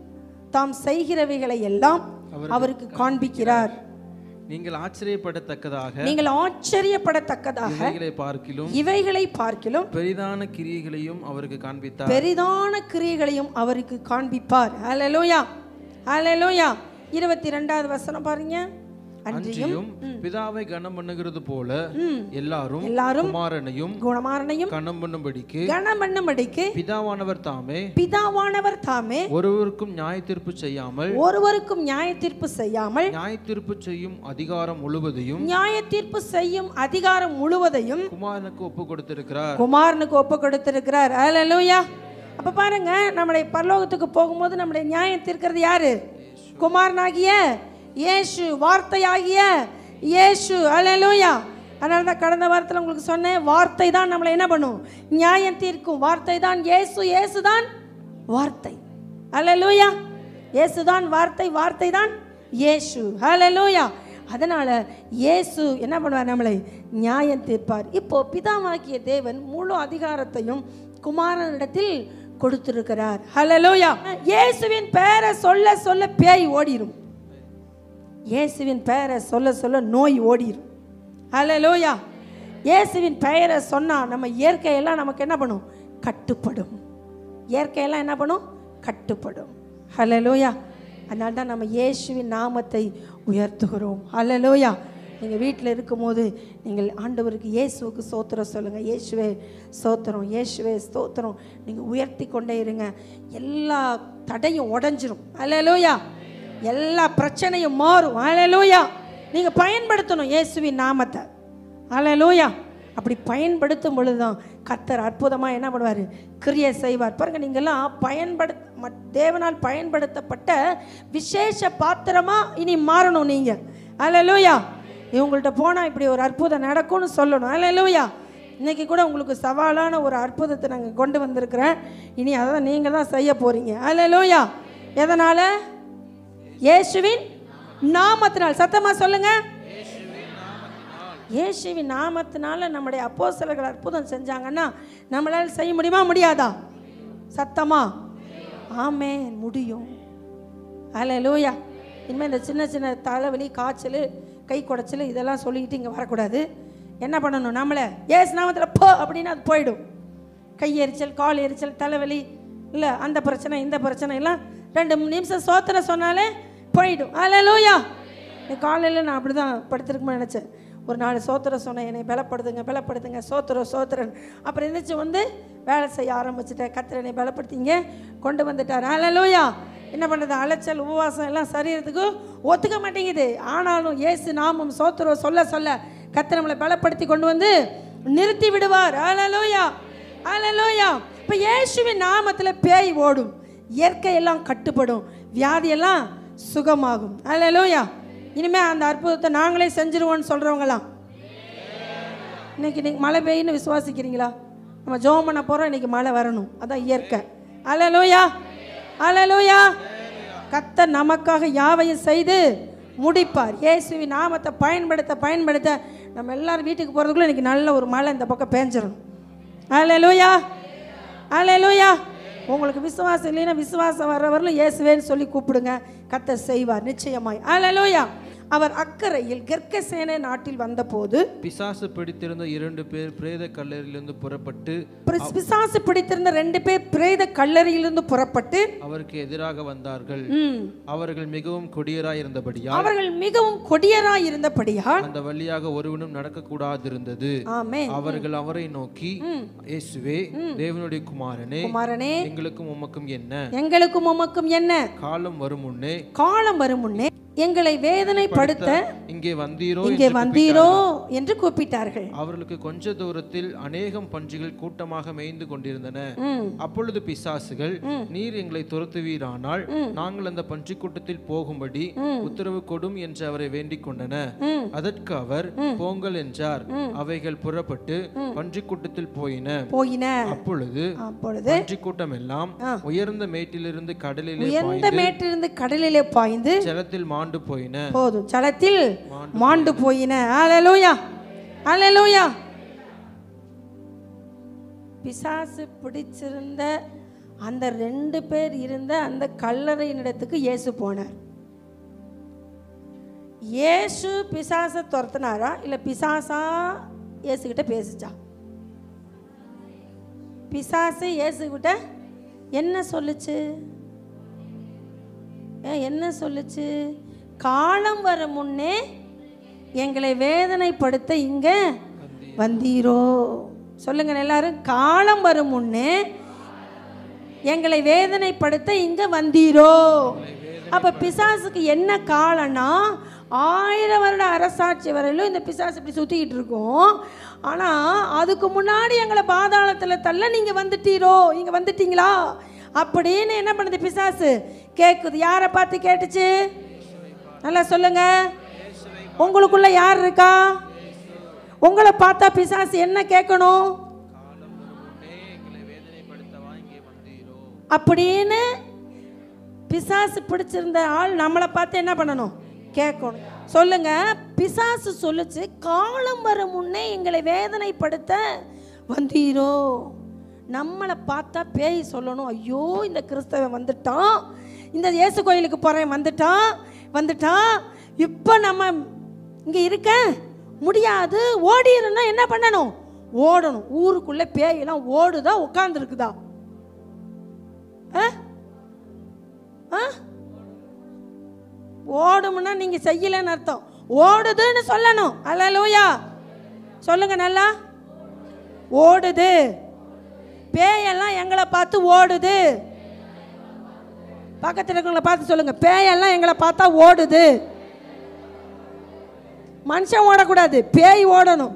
[SPEAKER 1] தாம் செய்கிறவைகளை எல்லாம் அவருக்கு காண்பிக்கிறார்
[SPEAKER 2] நீங்கள் ஆச்சரியப்படத்தக்கதாக
[SPEAKER 1] நீங்கள் ஆச்சரியப்படத்தக்கதாக
[SPEAKER 2] இவைகளை பார்க்கிலும்
[SPEAKER 1] இவைகளை பார்க்கிலும்
[SPEAKER 2] பெரிதான கிரியைகளையும் அவருக்கு காண்பித்தார்
[SPEAKER 1] பெரிதான கிரியைகளையும் அவருக்கு காண்பிப்பார் ஹalleluya ஹalleluya இருபத்தி ரெண்டாவது வசனம் பாருங்க அன்றியும்
[SPEAKER 2] அன்றியும் பிதாவை கனம் பண்ணுகிறது போல எல்லாரும்
[SPEAKER 1] எல்லாரும்
[SPEAKER 2] குமாரனையும்
[SPEAKER 1] குணமாரனையும்
[SPEAKER 2] கனம் பண்ணும்படிக்கு
[SPEAKER 1] கனம் பண்ணும்படிக்கு
[SPEAKER 2] பிதாவானவர் தாமே
[SPEAKER 1] பிதாவானவர் தாமே
[SPEAKER 2] ஒருவருக்கும் நியாய தீர்ப்பு செய்யாமல்
[SPEAKER 1] ஒருவருக்கும் நியாய தீர்ப்பு செய்யாமல்
[SPEAKER 2] நியாய தீர்ப்பு செய்யும் அதிகாரம் முழுவதையும்
[SPEAKER 1] நியாய தீர்ப்பு செய்யும் அதிகாரம் முழுவதையும்
[SPEAKER 2] குமாரனுக்கு ஒப்பு கொடுத்திருக்கிறார்
[SPEAKER 1] குமாரனுக்கு ஒப்பு கொடுத்திருக்கிறார் ஹalleluya அப்ப பாருங்க நம்முடைய பரலோகத்துக்கு போகும்போது நம்முடைய நியாயம் தீர்க்கிறது யாரு குமாரனாகிய இயேசு வார்த்தையாகிய இயேசு ஹalleluya அதனால தான் கடந்த வாரத்தில் உங்களுக்கு சொன்னேன் வார்த்தை தான் நம்மளை என்ன பண்ணும் நியாயம் தீர்க்கும் வார்த்தை தான் இயேசு இயேசு தான் வார்த்தை ஹalleluya இயேசு தான் வார்த்தை வார்த்தை தான் இயேசு ஹalleluya அதனால இயேசு என்ன பண்ணுவார் நம்மளை நியாயம் தீர்ப்பார் இப்போ பிதாவாக்கிய தேவன் முழு அதிகாரத்தையும் குமாரனிடத்தில் கொடுத்திருக்கிறார் ஹalleluya இயேசுவின் பெயரை சொல்ல சொல்ல பேய் ஓடிரும் இயேசுவின் பெயரை சொல்ல சொல்ல நோய் ஓடிரும் ஹalleluya இயேசுவின் பெயரை சொன்னா நம்ம இயற்கையெல்லாம் நமக்கு என்ன பண்ணும் கட்டுப்படும் இயற்கையெல்லாம் என்ன பண்ணும் கட்டுப்படும் ஹalleluya அதனால தான் நம்ம இயேசுவின் நாமத்தை உயர்த்துகிறோம் ஹalleluya நீங்கள் வீட்டில் இருக்கும்போது நீங்கள் ஆண்டவருக்கு இயேசுவுக்கு சோத்திரம் சொல்லுங்கள் இயேசுவே சோத்திரம் இயேசுவே ஸ்தோத்திரம் நீங்கள் உயர்த்தி கொண்டே இருங்க எல்லா தடையும் உடஞ்சிரும் ஹalleluya எல்லா பிரச்சனையும் மாறும் ஹalleluya நீங்கள் பயன்படுத்தணும் இயேசுவின் நாமத்தை ஹalleluya அப்படி பயன்படுத்தும் பொழுது தான் கர்த்தர் அற்புதமாக என்ன பண்ணுவார் கிரியை செய்வார் பாருங்க நீங்கள்லாம் பயன்படு மத்- தேவனால் பயன்படுத்தப்பட்ட விசேஷ பாத்திரமாக இனி மாறணும் நீங்கள் ஹalleluya இவங்கள்ட்ட போனால் இப்படி ஒரு அற்புதம் நடக்கும்னு சொல்லணும் ஹalleluya இன்னைக்கு கூட உங்களுக்கு சவாலான ஒரு அற்புதத்தை நாங்கள் கொண்டு வந்திருக்கிறேன் இனி அதை நீங்கள் தான் செய்ய போகிறீங்க ஹalleluya எதனால் இயேசுவின் நாமத்தினால் சத்தமா சொல்லுங்க இயேசுவின் நாமத்தினால நம்முடைய அப்போஸ்தலர்கள் அற்புதம் செஞ்சாங்கன்னா நம்மளால செய்ய முடியுமா முடியாதா சத்தமா ஆமென் முடியும் ஹalleluya இனிமேல் இந்த சின்ன சின்ன தலைவலி காய்ச்சல் கை குடைச்சல் இதெல்லாம் சொல்லிக்கிட்டு இங்கே வரக்கூடாது என்ன பண்ணணும் நம்மளை ஏசு நாமத்தில் போ அப்படின்னு அது போயிடும் கை எரிச்சல் கால் எரிச்சல் தலைவலி இல்லை அந்த பிரச்சனை இந்த பிரச்சனை எல்லாம் ரெண்டு மூணு நிமிஷம் சோத்திர சொன்னாலே போயிடும் ஹalleluya இந்த காலையில் நான் அப்படி தான் படுத்திருக்குமா நினச்சேன் ஒரு நாலு சோத்திரம் சொன்னேன் என்னை பலப்படுத்துங்க பலப்படுத்துங்க சோத்திரம் சோத்திரன் அப்புறம் எந்திரிச்சு வந்து வேலை செய்ய ஆரம்பிச்சிட்டேன் கத்திர என்னை பலப்படுத்திங்க கொண்டு வந்துட்டார் ஹalleluya என்ன பண்ணுறது அலைச்சல் உபவாசம் எல்லாம் சரீரத்துக்கு ஒத்துக்க மாட்டேங்குது ஆனாலும் இயேசு நாமம் சோத்திரம் சொல்ல சொல்ல கத்திர நம்மளை பலப்படுத்தி கொண்டு வந்து நிறுத்தி விடுவார் ஹalleluya ஹalleluya இப்போ இயேசுவின் நாமத்தில் பேய் ஓடும் இயற்கையெல்லாம் கட்டுப்படும் வியாதியெல்லாம் சுகமாகும் ஹalleluya இனிமே அந்த அற்புதத்தை நாங்களே செஞ்சிருவோம்னு சொல்கிறவங்களாம் இன்னைக்கு நீங்கள் மழை பெய்யுன்னு விசுவாசிக்கிறீங்களா நம்ம ஜெபம் பண்ண போகிறோம் இன்னைக்கு மழை வரணும் அதான் இயற்கை அலலூயா அலலூயா கர்த்தர் நமக்காக யாவையும் செய்து முடிப்பார் இயேசுவின் நாமத்தை பயன்படுத்த பயன்படுத்த நம்ம எல்லாரும் வீட்டுக்கு போகிறதுக்குள்ள இன்னைக்கு நல்ல ஒரு மழை இந்த பக்கம் பேஞ்சிரும் அலலூயா அலலூயா உங்களுக்கு விசுவாசம் இல்லைன்னா விசுவாசம் வர்றவர்களும் இயேசுவேன்னு சொல்லி கூப்பிடுங்க கர்த்தர் செய்வார் நிச்சயமாய் அலலூயா அவர் அக்கறையில் கெர்கசேனே நாட்டில் வந்தபோது
[SPEAKER 2] பிசாசு பிடித்திருந்த இரண்டு பேர் பிரேத கல்லறையிலிருந்து புறப்பட்டு
[SPEAKER 1] பிர- பிசாசு பிடித்திருந்த ரெண்டு பேர் பிரேத கல்லறையிலிருந்து புறப்பட்டு
[SPEAKER 2] அவருக்கு எதிராக வந்தார்கள்
[SPEAKER 1] ம்,
[SPEAKER 2] அவர்கள் மிகவும் கொடியராய் இருந்தபடியால்
[SPEAKER 1] அவர்கள் மிகவும் கொடியராய் இருந்தபடியால்
[SPEAKER 2] அந்த வழியாக ஒருவனும் நடக்கக்கூடாதிருந்தது
[SPEAKER 1] ஆமே
[SPEAKER 2] அவர்கள் அவரை நோக்கி இயேசுவே தேவனுடைய குமாரனே
[SPEAKER 1] குமாரனே
[SPEAKER 2] எங்களுக்கும் உமக்கும் என்ன
[SPEAKER 1] எங்களுக்கும் உமக்கும் என்ன
[SPEAKER 2] காலம் வரும் முன்னே
[SPEAKER 1] காலம் வரும் முன்னே எங்களை வேதனைப்படுத்த
[SPEAKER 2] இங்கே வந்தீரோ
[SPEAKER 1] இங்கே வந்தீரோ என்று கூப்பிட்டார்கள்
[SPEAKER 2] அவர்களுக்கு கொஞ்ச தூரத்தில் அநேகம் பன்றிகள் கூட்டமாக மேய்ந்து கொண்டிருந்தன
[SPEAKER 1] ம்,
[SPEAKER 2] அப்பொழுது பிசாசுகள் நீர் எங்களை துரத்துவீரானால் நாங்கள் அந்த பன்றி கூட்டத்தில் போகும்படி உத்தரவு கொடும் என்று அவரை வேண்டிக் கொண்டன
[SPEAKER 1] ம்.
[SPEAKER 2] அதற்கு அவர் போங்கள் என்றார் அவைகள் புறப்பட்டு பன்றி கூட்டத்தில் போயின
[SPEAKER 1] போயின
[SPEAKER 2] அப்பொழுது
[SPEAKER 1] அப்பொழுது
[SPEAKER 2] பன்றி கூட்டம் எல்லாம் உயர்ந்த மேட்டிலிருந்து கடலிலே
[SPEAKER 1] உயர்ந்த மேட்டிலிருந்து கடலிலே பாய்ந்து
[SPEAKER 2] ஜலத்தில் மாண்டு போயின
[SPEAKER 1] போதும் ஜலத்தில் மாண்டு போயின அலலூயா அலலூயா பிசாசு பிடிச்சிருந்த அந்த ரெண்டு பேர் இருந்த அந்த கல்லறையினிடத்துக்கு இயேசு போனார் இயேசு பிசாசை துரத்துனாரா இல்லை பிசாசா இயேசுகிட்ட பேசிச்சா பிசாசு இயேசுகிட்ட என்ன சொல்லுச்சு ஏ, என்ன சொல்லுச்சு காலம் வர முன்னே எங்களை வேதனைப்படுத்த இங்க வந்தீரோ சொல்லுங்க எல்லாரும் காலம் வரும் முன்னே எங்களை வேதனைப்படுத்த இங்க வந்தீரோ அப்ப பிசாசுக்கு என்ன காலம்னா ஆயிரம் வருட அரசாட்சி வரையிலும் இந்த பிசாசு இப்படி சுத்திக்கிட்டு இருக்கும் ஆனா அதுக்கு முன்னாடி எங்களை பாதாளத்துல தள்ள நீங்க வந்துட்டீரோ இங்க வந்துட்டீங்களா அப்படின்னு என்ன பண்ணுது பிசாசு கேக்குது யாரை பார்த்து கேட்டுச்சு நல்லா சொல்லுங்க உங்களுக்குள்ள யார் இருக்கா உங்களை பார்த்தா பிசாசு என்ன கேட்கணும் அப்படின்னு பிசாசு பிடிச்சிருந்த ஆள் நம்மளை பார்த்து என்ன பண்ணணும் கேட்கணும் சொல்லுங்க பிசாசு சொல்லுச்சு காலம் வர முன்னே எங்களை வேதனைப்படுத்த வந்தீரோ நம்மளை பார்த்தா பேய் சொல்லணும் ஐயோ இந்த கிறிஸ்தவன் வந்துட்டான் இந்த இயேசு கோயிலுக்கு போகிறேன் வந்துட்டான் வந்துட்டான் இப்போ நம்ம இங்கே இருக்க முடியாது ஓடிடுன்னா என்ன பண்ணணும் ஓடணும் ஊருக்குள்ளே பேயெல்லாம் ஓடுதா உட்காந்துருக்குதா ஆ ஆ ஓடும்னா நீங்கள் செய்யலைன்னு அர்த்தம் ஓடுதுன்னு சொல்லணும் அல்ல சொல்லுங்க நல்லா ஓடுது பேயெல்லாம் எங்களை பார்த்து ஓடுது பக்கத்தில் இருக்கவங்கள பார்த்து சொல்லுங்க பேயெல்லாம் எங்களை பார்த்தா ஓடுது மனுஷன் ஓடக்கூடாது பேய் ஓடணும்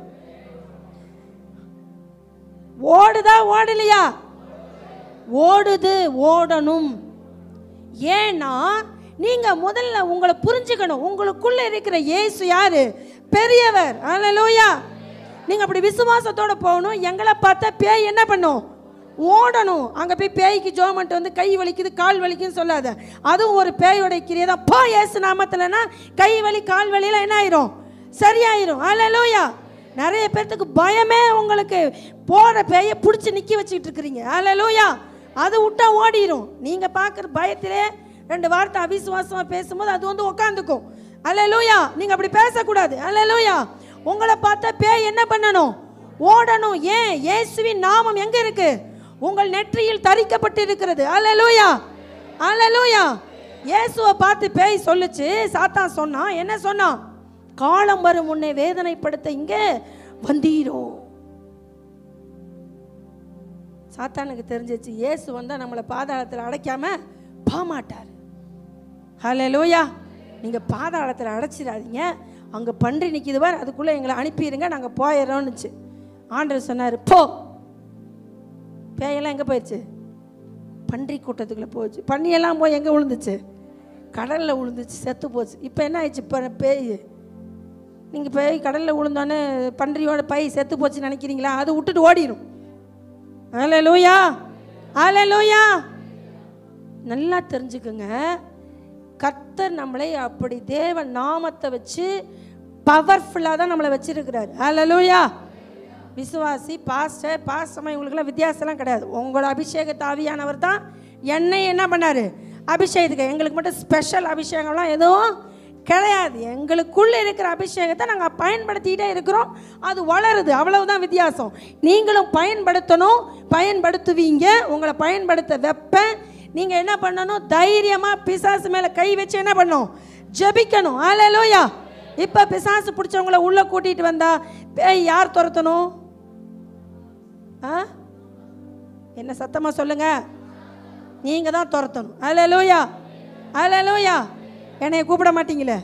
[SPEAKER 1] ஓடுதா ஓடலையா ஓடுது ஓடணும் ஏன்னா நீங்க முதல்ல உங்களை புரிஞ்சுக்கணும் உங்களுக்குள்ள இருக்கிற இயேசு யாரு பெரியவர் அல்லேலூயா நீங்க அப்படி விசுவாசத்தோட போகணும் எங்களை பார்த்தா பேய் என்ன பண்ணும் ஓடணும் அங்க போய் பேய்க்கு ஜோமன்ட்டு வந்து கை வலிக்குது கால் வலிக்குதுன்னு சொல்லாத அதுவும் ஒரு பேயோட கிரியை தான் போ இயேசு நாமத்துலனா கை வலி கால் வலியெல்லாம் என்ன ஆயிரும் சரியாயிரும் அல்லேலூயா நிறைய பேர்த்துக்கு பயமே உங்களுக்கு போற பேயை பிடிச்சி நிக்க வச்சுக்கிட்டு இருக்கிறீங்க அல்லேலூயா அது விட்டா ஓடிரும் நீங்க பார்க்குற பயத்திலே ரெண்டு வார்த்தை அவிசுவாசமா பேசும்போது அது வந்து உக்காந்துக்கும் அல்லேலூயா நீங்க அப்படி பேசக்கூடாது அல்லேலூயா உங்களை பார்த்தா பேய் என்ன பண்ணணும் ஓடணும் ஏன் இயேசுவின் நாமம் எங்க இருக்கு உங்கள் நெற்றியில் தரிக்கப்பட்டு இருக்கிறது அல்லேலூயா அல்லேலூயா இயேசுவை பார்த்து பேய் சொல்லுச்சு சாத்தான் சொன்னான் என்ன சொன்னான் காலம் வரும் முன்னே வேதனைப்படுத்த இங்க வந்தீரோ சாத்தானுக்கு தெரிஞ்சிச்சு இயேசு வந்தால் நம்மளை பாதாளத்தில் அடைக்காம பாமாட்டார் ஹலே லோயா நீங்கள் பாதாளத்தில் அடைச்சிடாதீங்க அங்கே பன்றி நிற்கிது பார் அதுக்குள்ளே எங்களை அனுப்பிடுங்க நாங்கள் போயிடுறோம்னுச்சு ஆண்டவர் சொன்னார் போ பேயெல்லாம் எங்கே போயிடுச்சு பன்றி கூட்டத்துக்குள்ளே போச்சு பன்னியெல்லாம் போய் எங்கே விழுந்துச்சு கடலில் விழுந்துச்சு செத்து போச்சு இப்போ என்ன ஆயிடுச்சு இப்போ பேய் நீங்கள் பேய் கடலில் விழுந்தோன்னே பன்றியோட பை செத்து போச்சுன்னு நினைக்கிறீங்களா அது விட்டுட்டு ஓடிடும் ஹalleluya ஹalleluya நல்லா தெரிஞ்சுக்குங்க கர்த்தர் நம்மளை அப்படி தேவ நாமத்தை வச்சு பவர்ஃபுல்லாக தான் நம்மளை வச்சிருக்கிறார் ஹalleluya விசுவாசி பாஸ்டர் பாஸ்டமாக இவங்களுக்குலாம் வித்தியாசம்லாம் கிடையாது உங்களோட அபிஷேக தாவியானவர் தான் என்னை என்ன பண்ணார் அபிஷேகத்துக்கு எங்களுக்கு மட்டும் ஸ்பெஷல் அபிஷேகம்லாம் எதுவும் கிடையாது எங்களுக்குள்ள இருக்கிற அபிஷேகத்தை நாங்கள் பயன்படுத்திக்கிட்டே இருக்கிறோம் அது வளருது அவ்வளவுதான் வித்தியாசம் நீங்களும் பயன்படுத்தணும் பயன்படுத்துவீங்க உங்களை பயன்படுத்த வைப்பேன் நீங்கள் என்ன பண்ணணும் தைரியமாக பிசாசு மேலே கை வச்சு என்ன பண்ணணும் ஜெபிக்கணும் ஆலேலோயா இப்போ பிசாசு பிடிச்சவங்கள உள்ளே கூட்டிகிட்டு வந்தா பேய் யார் துரத்தணும் ஆ என்ன சத்தமாக சொல்லுங்க நீங்கள் தான் துரத்தணும் ஆலேலோயா ஆலேலோயா என்னைய கூப்பிட மாட்டீங்களே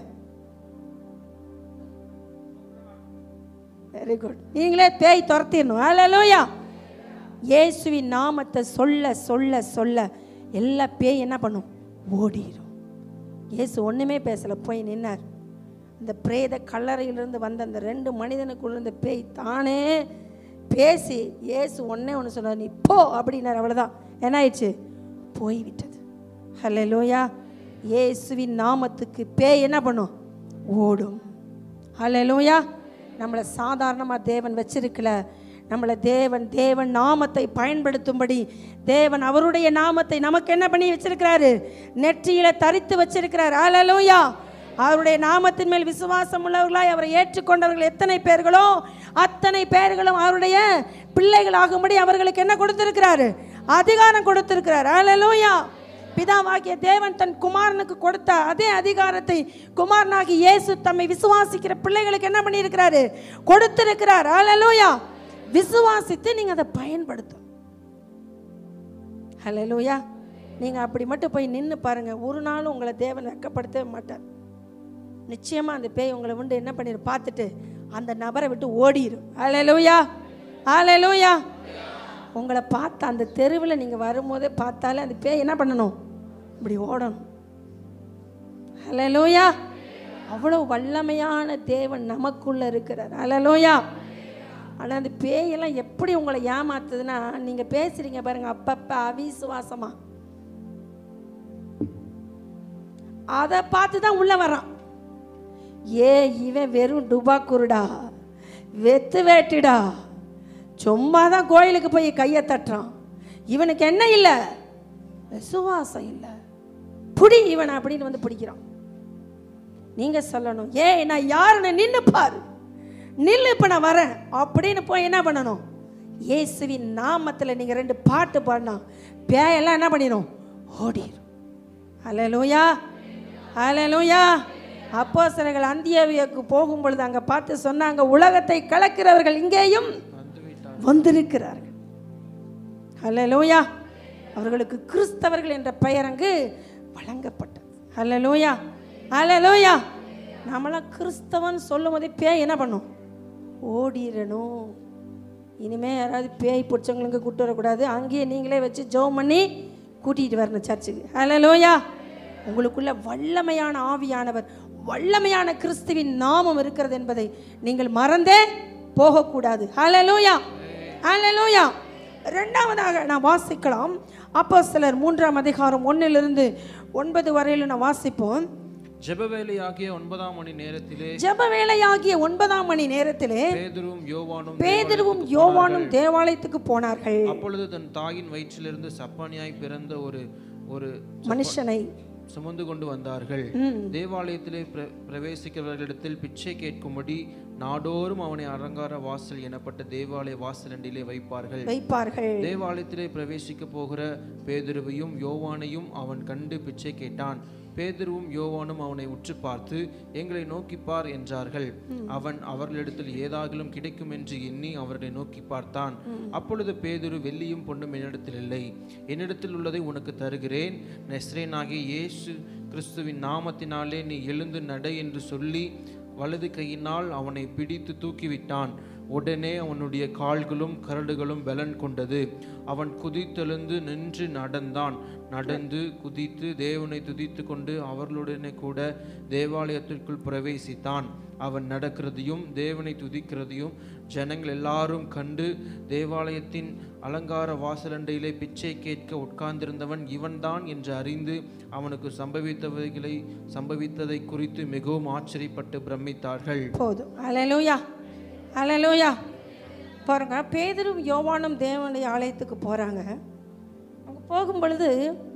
[SPEAKER 1] வெரி குட் நீங்களே பேய் துரத்திடணும் ஹalleluya இயேசுவின் நாமத்தை சொல்ல சொல்ல சொல்ல எல்லா பேய் என்ன பண்ணும் ஓடிடும் இயேசு ஒன்றுமே பேசலை போய் நின்னார் இந்த பிரேத கல்லறையிலிருந்து வந்த அந்த ரெண்டு மனிதனுக்குள்ள இருந்த பேய் தானே பேசி இயேசு ஒன்னே ஒன்று சொன்னார் நீ போ அப்படின்னார் அவ்வளோதான் என்ன ஆயிடுச்சு போய்விட்டது ஹalleluya இயேசுவின் நாமத்துக்கு பேய் என்ன பண்ணும் ஓடும் ஹalleluya நம்மளை சாதாரணமாக தேவன் வச்சிருக்கல நம்மளை தேவன் தேவன் நாமத்தை பயன்படுத்தும்படி தேவன் அவருடைய நாமத்தை நமக்கு என்ன பண்ணி வச்சிருக்கிறாரு நெற்றியில தரித்து வச்சிருக்கிறார் அல்லேலூயா அவருடைய நாமத்தின் மேல் விசுவாசம் உள்ளவர்களாய் அவரை ஏற்றுக்கொண்டவர்கள் எத்தனை பேர்களோ அத்தனை பேர்களும் அவருடைய பிள்ளைகளாகும்படி அவர்களுக்கு என்ன கொடுத்திருக்கிறாரு அதிகாரம் கொடுத்திருக்கிறார் அல்லேலூயா பிதாவாகிய தேவன் தன் குமாரனுக்கு கொடுத்த அதே அதிகாரத்தை குமாரனாகி இயேசு தம்மை விசுவாசிக்கிற பிள்ளைகளுக்கு என்ன பண்ணியிருக்கிறாரு கொடுத்திருக்கிறார் அல்லேலூயா விசுவாசித்து நீங்க அதை பயன்படுத்தும் ஹalleluya நீங்க அப்படி மட்டும் போய் நின்று பாருங்க ஒரு நாளும் உங்களை தேவன் வெட்கப்படுத்தவே மாட்டார் நிச்சயமா அந்த பேய் உங்களை வந்து என்ன பண்ணிரு பார்த்துட்டு அந்த நபரை விட்டு ஓடிடும் ஹalleluya ஹalleluya உங்களை பார்த்து அந்த தெருவில் நீங்கள் வரும்போதே பார்த்தாலே அந்த பேய் என்ன பண்ணணும் இப்படி ஓடணும் ஹalleluya அவ்வளோ வல்லமையான தேவன் நமக்குள்ள இருக்கிறார் ஹalleluya ஆனால் அந்த பேயெல்லாம் எப்படி உங்களை ஏமாத்துதுன்னா நீங்கள் பேசுறீங்க பாருங்க அப்பப்போ அவிசுவாசமா அதை பார்த்து தான் உள்ள வரான் ஏ இவன் வெறும் டுபா குருடா வெத்து வேட்டுடா சும்மா தான் கோயிலுக்கு போய் கையை தட்டுறான் இவனுக்கு என்ன இல்லை விசுவாசம் இல்லை புடி இவனை அப்படின்னு வந்து பிடிக்கிறான் நீங்க சொல்லணும் ஏ நான் யாருன்னு நின்னு பாரு நில்லு இப்ப நான் வரேன் அப்படின்னு போய் என்ன பண்ணணும் இயேசுவின் நாமத்துல நீங்க ரெண்டு பாட்டு பாடினா பேயெல்லாம் என்ன பண்ணிடும் ஓடிடும் ஹalleluya ஹalleluya அப்போஸ்தலர்கள் அந்தியாவியக்கு போகும் பொழுது அங்க பார்த்து சொன்னாங்க உலகத்தை கலக்கிறவர்கள் இங்கேயும் வந்திருக்கிறார்கள் ஹalleluya அவர்களுக்கு கிறிஸ்தவர்கள் என்ற பெயர் அங்கு வழங்கப்பட்டது ஹalleluya ஹalleluya நாமெல்லாம் கிறிஸ்தவன் சொல்லும் போதே பேய் என்ன பண்ணும் ஓடிடணும் இனிமே யாராவது பேய் பிடிச்சவங்களுக்கு கூட்டு வரக்கூடாது அங்கேயே நீங்களே வச்சு ஜெபம் பண்ணி கூட்டிகிட்டு வரணும் சர்ச்சுக்கு ஹalleluya உங்களுக்குள்ள வல்லமையான ஆவியானவர் வல்லமையான கிறிஸ்துவின் நாமம் இருக்கிறது என்பதை நீங்கள் மறந்தே போகக்கூடாது ஹalleluya ஹalleluya ரெண்டாவதாக நான் வாசிக்கலாம் அப்போ சிலர் மூன்றாம் அதிகாரம் ஒன்னிலிருந்து ஒன்பது வரையிலும் நான் வாசிப்போம்
[SPEAKER 2] ஜெபவேலையாகிய ஒன்பதாம் மணி நேரத்திலே
[SPEAKER 1] ஜெப வேளையாகிய ஒன்பதாம் மணி நேரத்திலே
[SPEAKER 2] பேதுருவும் யோவானும்
[SPEAKER 1] பேதுருவும் யோவானும் தேவாலயத்துக்கு போனார்கள்
[SPEAKER 2] அப்பொழுது தன் தாயின் வயிற்றிலிருந்து சப்பானியாய் பிறந்த ஒரு ஒரு
[SPEAKER 1] மனுஷனை
[SPEAKER 2] சுமந்து கொண்டு வந்தார்கள் தேவாலயத்திலே பிர- பிரவேசிக்கிறவர்களிடத்தில் பிச்சை கேட்கும்படி நாடோறும் அவனை அலங்கார வாசல் எனப்பட்ட தேவாலய வாசலண்டிலே வைப்பார்கள்
[SPEAKER 1] வைப்பார்கள்
[SPEAKER 2] தேவாலயத்திலே பிரவேசிக்க போகிற பேதுருவையும் யோவானையும் அவன் கண்டு பிச்சை கேட்டான் பேதுருவும் யோவானும் அவனை உற்று பார்த்து எங்களை நோக்கிப் பார் என்றார்கள் அவன் அவர்களிடத்தில் ஏதாகிலும் கிடைக்கும் என்று எண்ணி அவர்களை நோக்கி பார்த்தான் அப்பொழுது பேதுரு வெள்ளியும் பொன்னும் என்னிடத்தில் இல்லை என்னிடத்தில் உள்ளதை உனக்கு தருகிறேன் நெஸ்ரேனாகிய இயேசு கிறிஸ்துவின் நாமத்தினாலே நீ எழுந்து நட என்று சொல்லி வலது கையினால் அவனை பிடித்து தூக்கிவிட்டான் உடனே அவனுடைய கால்களும் கரடுகளும் பலன் கொண்டது அவன் குதித்தெழுந்து நின்று நடந்தான் நடந்து குதித்து தேவனை துதித்து கொண்டு அவர்களுடனே கூட தேவாலயத்திற்குள் பிரவேசித்தான் அவன் நடக்கிறதையும் தேவனை துதிக்கிறதையும் ஜனங்கள் எல்லாரும் கண்டு தேவாலயத்தின் அலங்கார வாசலண்டையிலே பிச்சை கேட்க உட்கார்ந்திருந்தவன் இவன்தான் என்று அறிந்து அவனுக்கு சம்பவித்தவைகளை சம்பவித்ததை குறித்து மிகவும் ஆச்சரியப்பட்டு பிரமித்தார்கள்
[SPEAKER 1] போதும் அலலூயா அலலூயா பாருங்க பேதரும் யோவானும் தேவனுடைய ஆலயத்துக்கு போகிறாங்க அங்கே போகும் பொழுது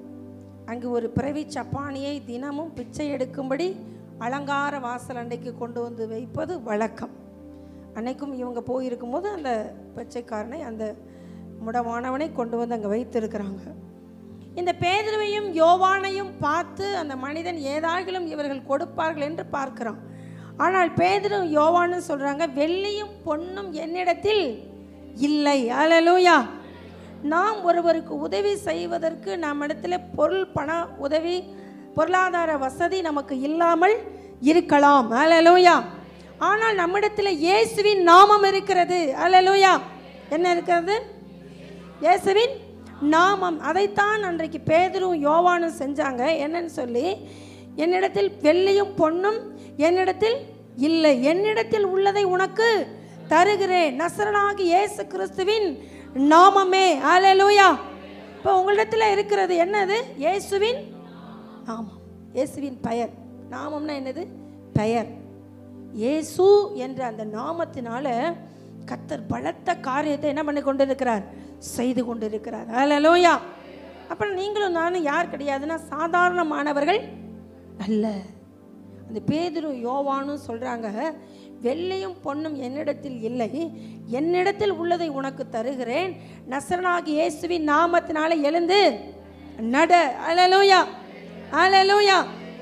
[SPEAKER 1] அங்கு ஒரு பிறவி சப்பானியை தினமும் பிச்சை எடுக்கும்படி அலங்கார வாசல் அண்டைக்கு கொண்டு வந்து வைப்பது வழக்கம் அன்னைக்கும் இவங்க போயிருக்கும்போது அந்த பிச்சைக்காரனை அந்த முடமானவனை கொண்டு வந்து அங்கே வைத்திருக்கிறாங்க இந்த பேதுருவையும் யோவானையும் பார்த்து அந்த மனிதன் ஏதாகிலும் இவர்கள் கொடுப்பார்கள் என்று பார்க்கிறான் ஆனால் பேதுரும் யோவானும் சொல்றாங்க வெள்ளியும் பொன்னும் என்னிடத்தில் இல்லை அலலூயா நாம் ஒருவருக்கு உதவி செய்வதற்கு நம்மிடத்தில் பொருள் பண உதவி பொருளாதார வசதி நமக்கு இல்லாமல் இருக்கலாம் அலலூயா ஆனால் நம்மிடத்தில் இயேசுவின் நாமம் இருக்கிறது அலலூயா என்ன இருக்கிறது இயேசுவின் நாமம் அதைத்தான் அன்றைக்கு பேதரும் யோவானும் செஞ்சாங்க என்னன்னு சொல்லி என்னிடத்தில் வெள்ளியும் பொன்னும் என்னிடத்தில் இல்லை என்னிடத்தில் உள்ளதை உனக்கு தருகிறேன் நசரனாகி இயேசு கிறிஸ்துவின் நாமமே அல்லேலூயா இப்போ உங்களிடத்தில் இருக்கிறது என்னது இயேசுவின் நாமம் இயேசுவின் பெயர் நாமம்னா என்னது பெயர் இயேசு என்ற அந்த நாமத்தினால கத்தர் பலத்த காரியத்தை என்ன பண்ணி கொண்டிருக்கிறார் செய்து கொண்டிருக்கிறார் ஹalleluya அப்புறம் நீங்களும் நானும் யார் கிடையாதுன்னா சாதாரணமானவர்கள் அல்ல அந்த பேதுரு யோவானும் சொல்றாங்க வெள்ளையும் பொன்னும் என்னிடத்தில் இல்லை என்னிடத்தில் உள்ளதை உனக்கு தருகிறேன் நசரனாகி இயேசுவின் நாமத்தினால எழுந்து நட அலலூயா அலலூயா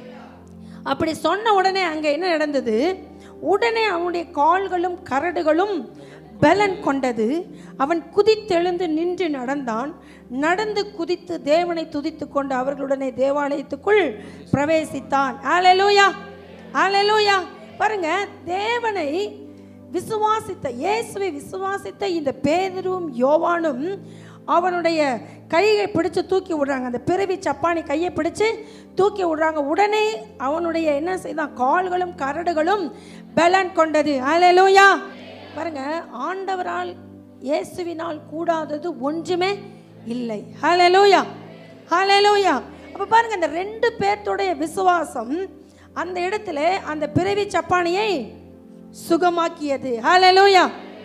[SPEAKER 1] அப்படி சொன்ன உடனே அங்கே என்ன நடந்தது உடனே அவனுடைய கால்களும் கரடுகளும் பலன் கொண்டது அவன் குதித்தெழுந்து நின்று நடந்தான் நடந்து குதித்து தேவனை துதித்து கொண்டு அவர்களுடனே தேவாலயத்துக்குள் பிரவேசித்தான் ஆலலூயா ஆலலூயா பாருங்க தேவனை விசுவாசித்த இயேசுவை விசுவாசித்த இந்த பேதரும் யோவானும் அவனுடைய கையை பிடிச்சு தூக்கி விடுறாங்க அந்த பிறவி சப்பானி கையை பிடிச்சு தூக்கி விடுறாங்க உடனே அவனுடைய என்ன செய்தான் கால்களும் கரடுகளும் பலன் கொண்டது அலலூயா பாருங்க ஆண்டவரால் இயேசுவினால் கூடாதது ஒன்றுமே இல்லை ஹalleluya ஹalleluya அப்ப பாருங்க இந்த ரெண்டு பேர்த்துடைய விசுவாசம் அந்த இடத்துல அந்த பிறவி சப்பானியை சுகமாக்கியது ஹalleluya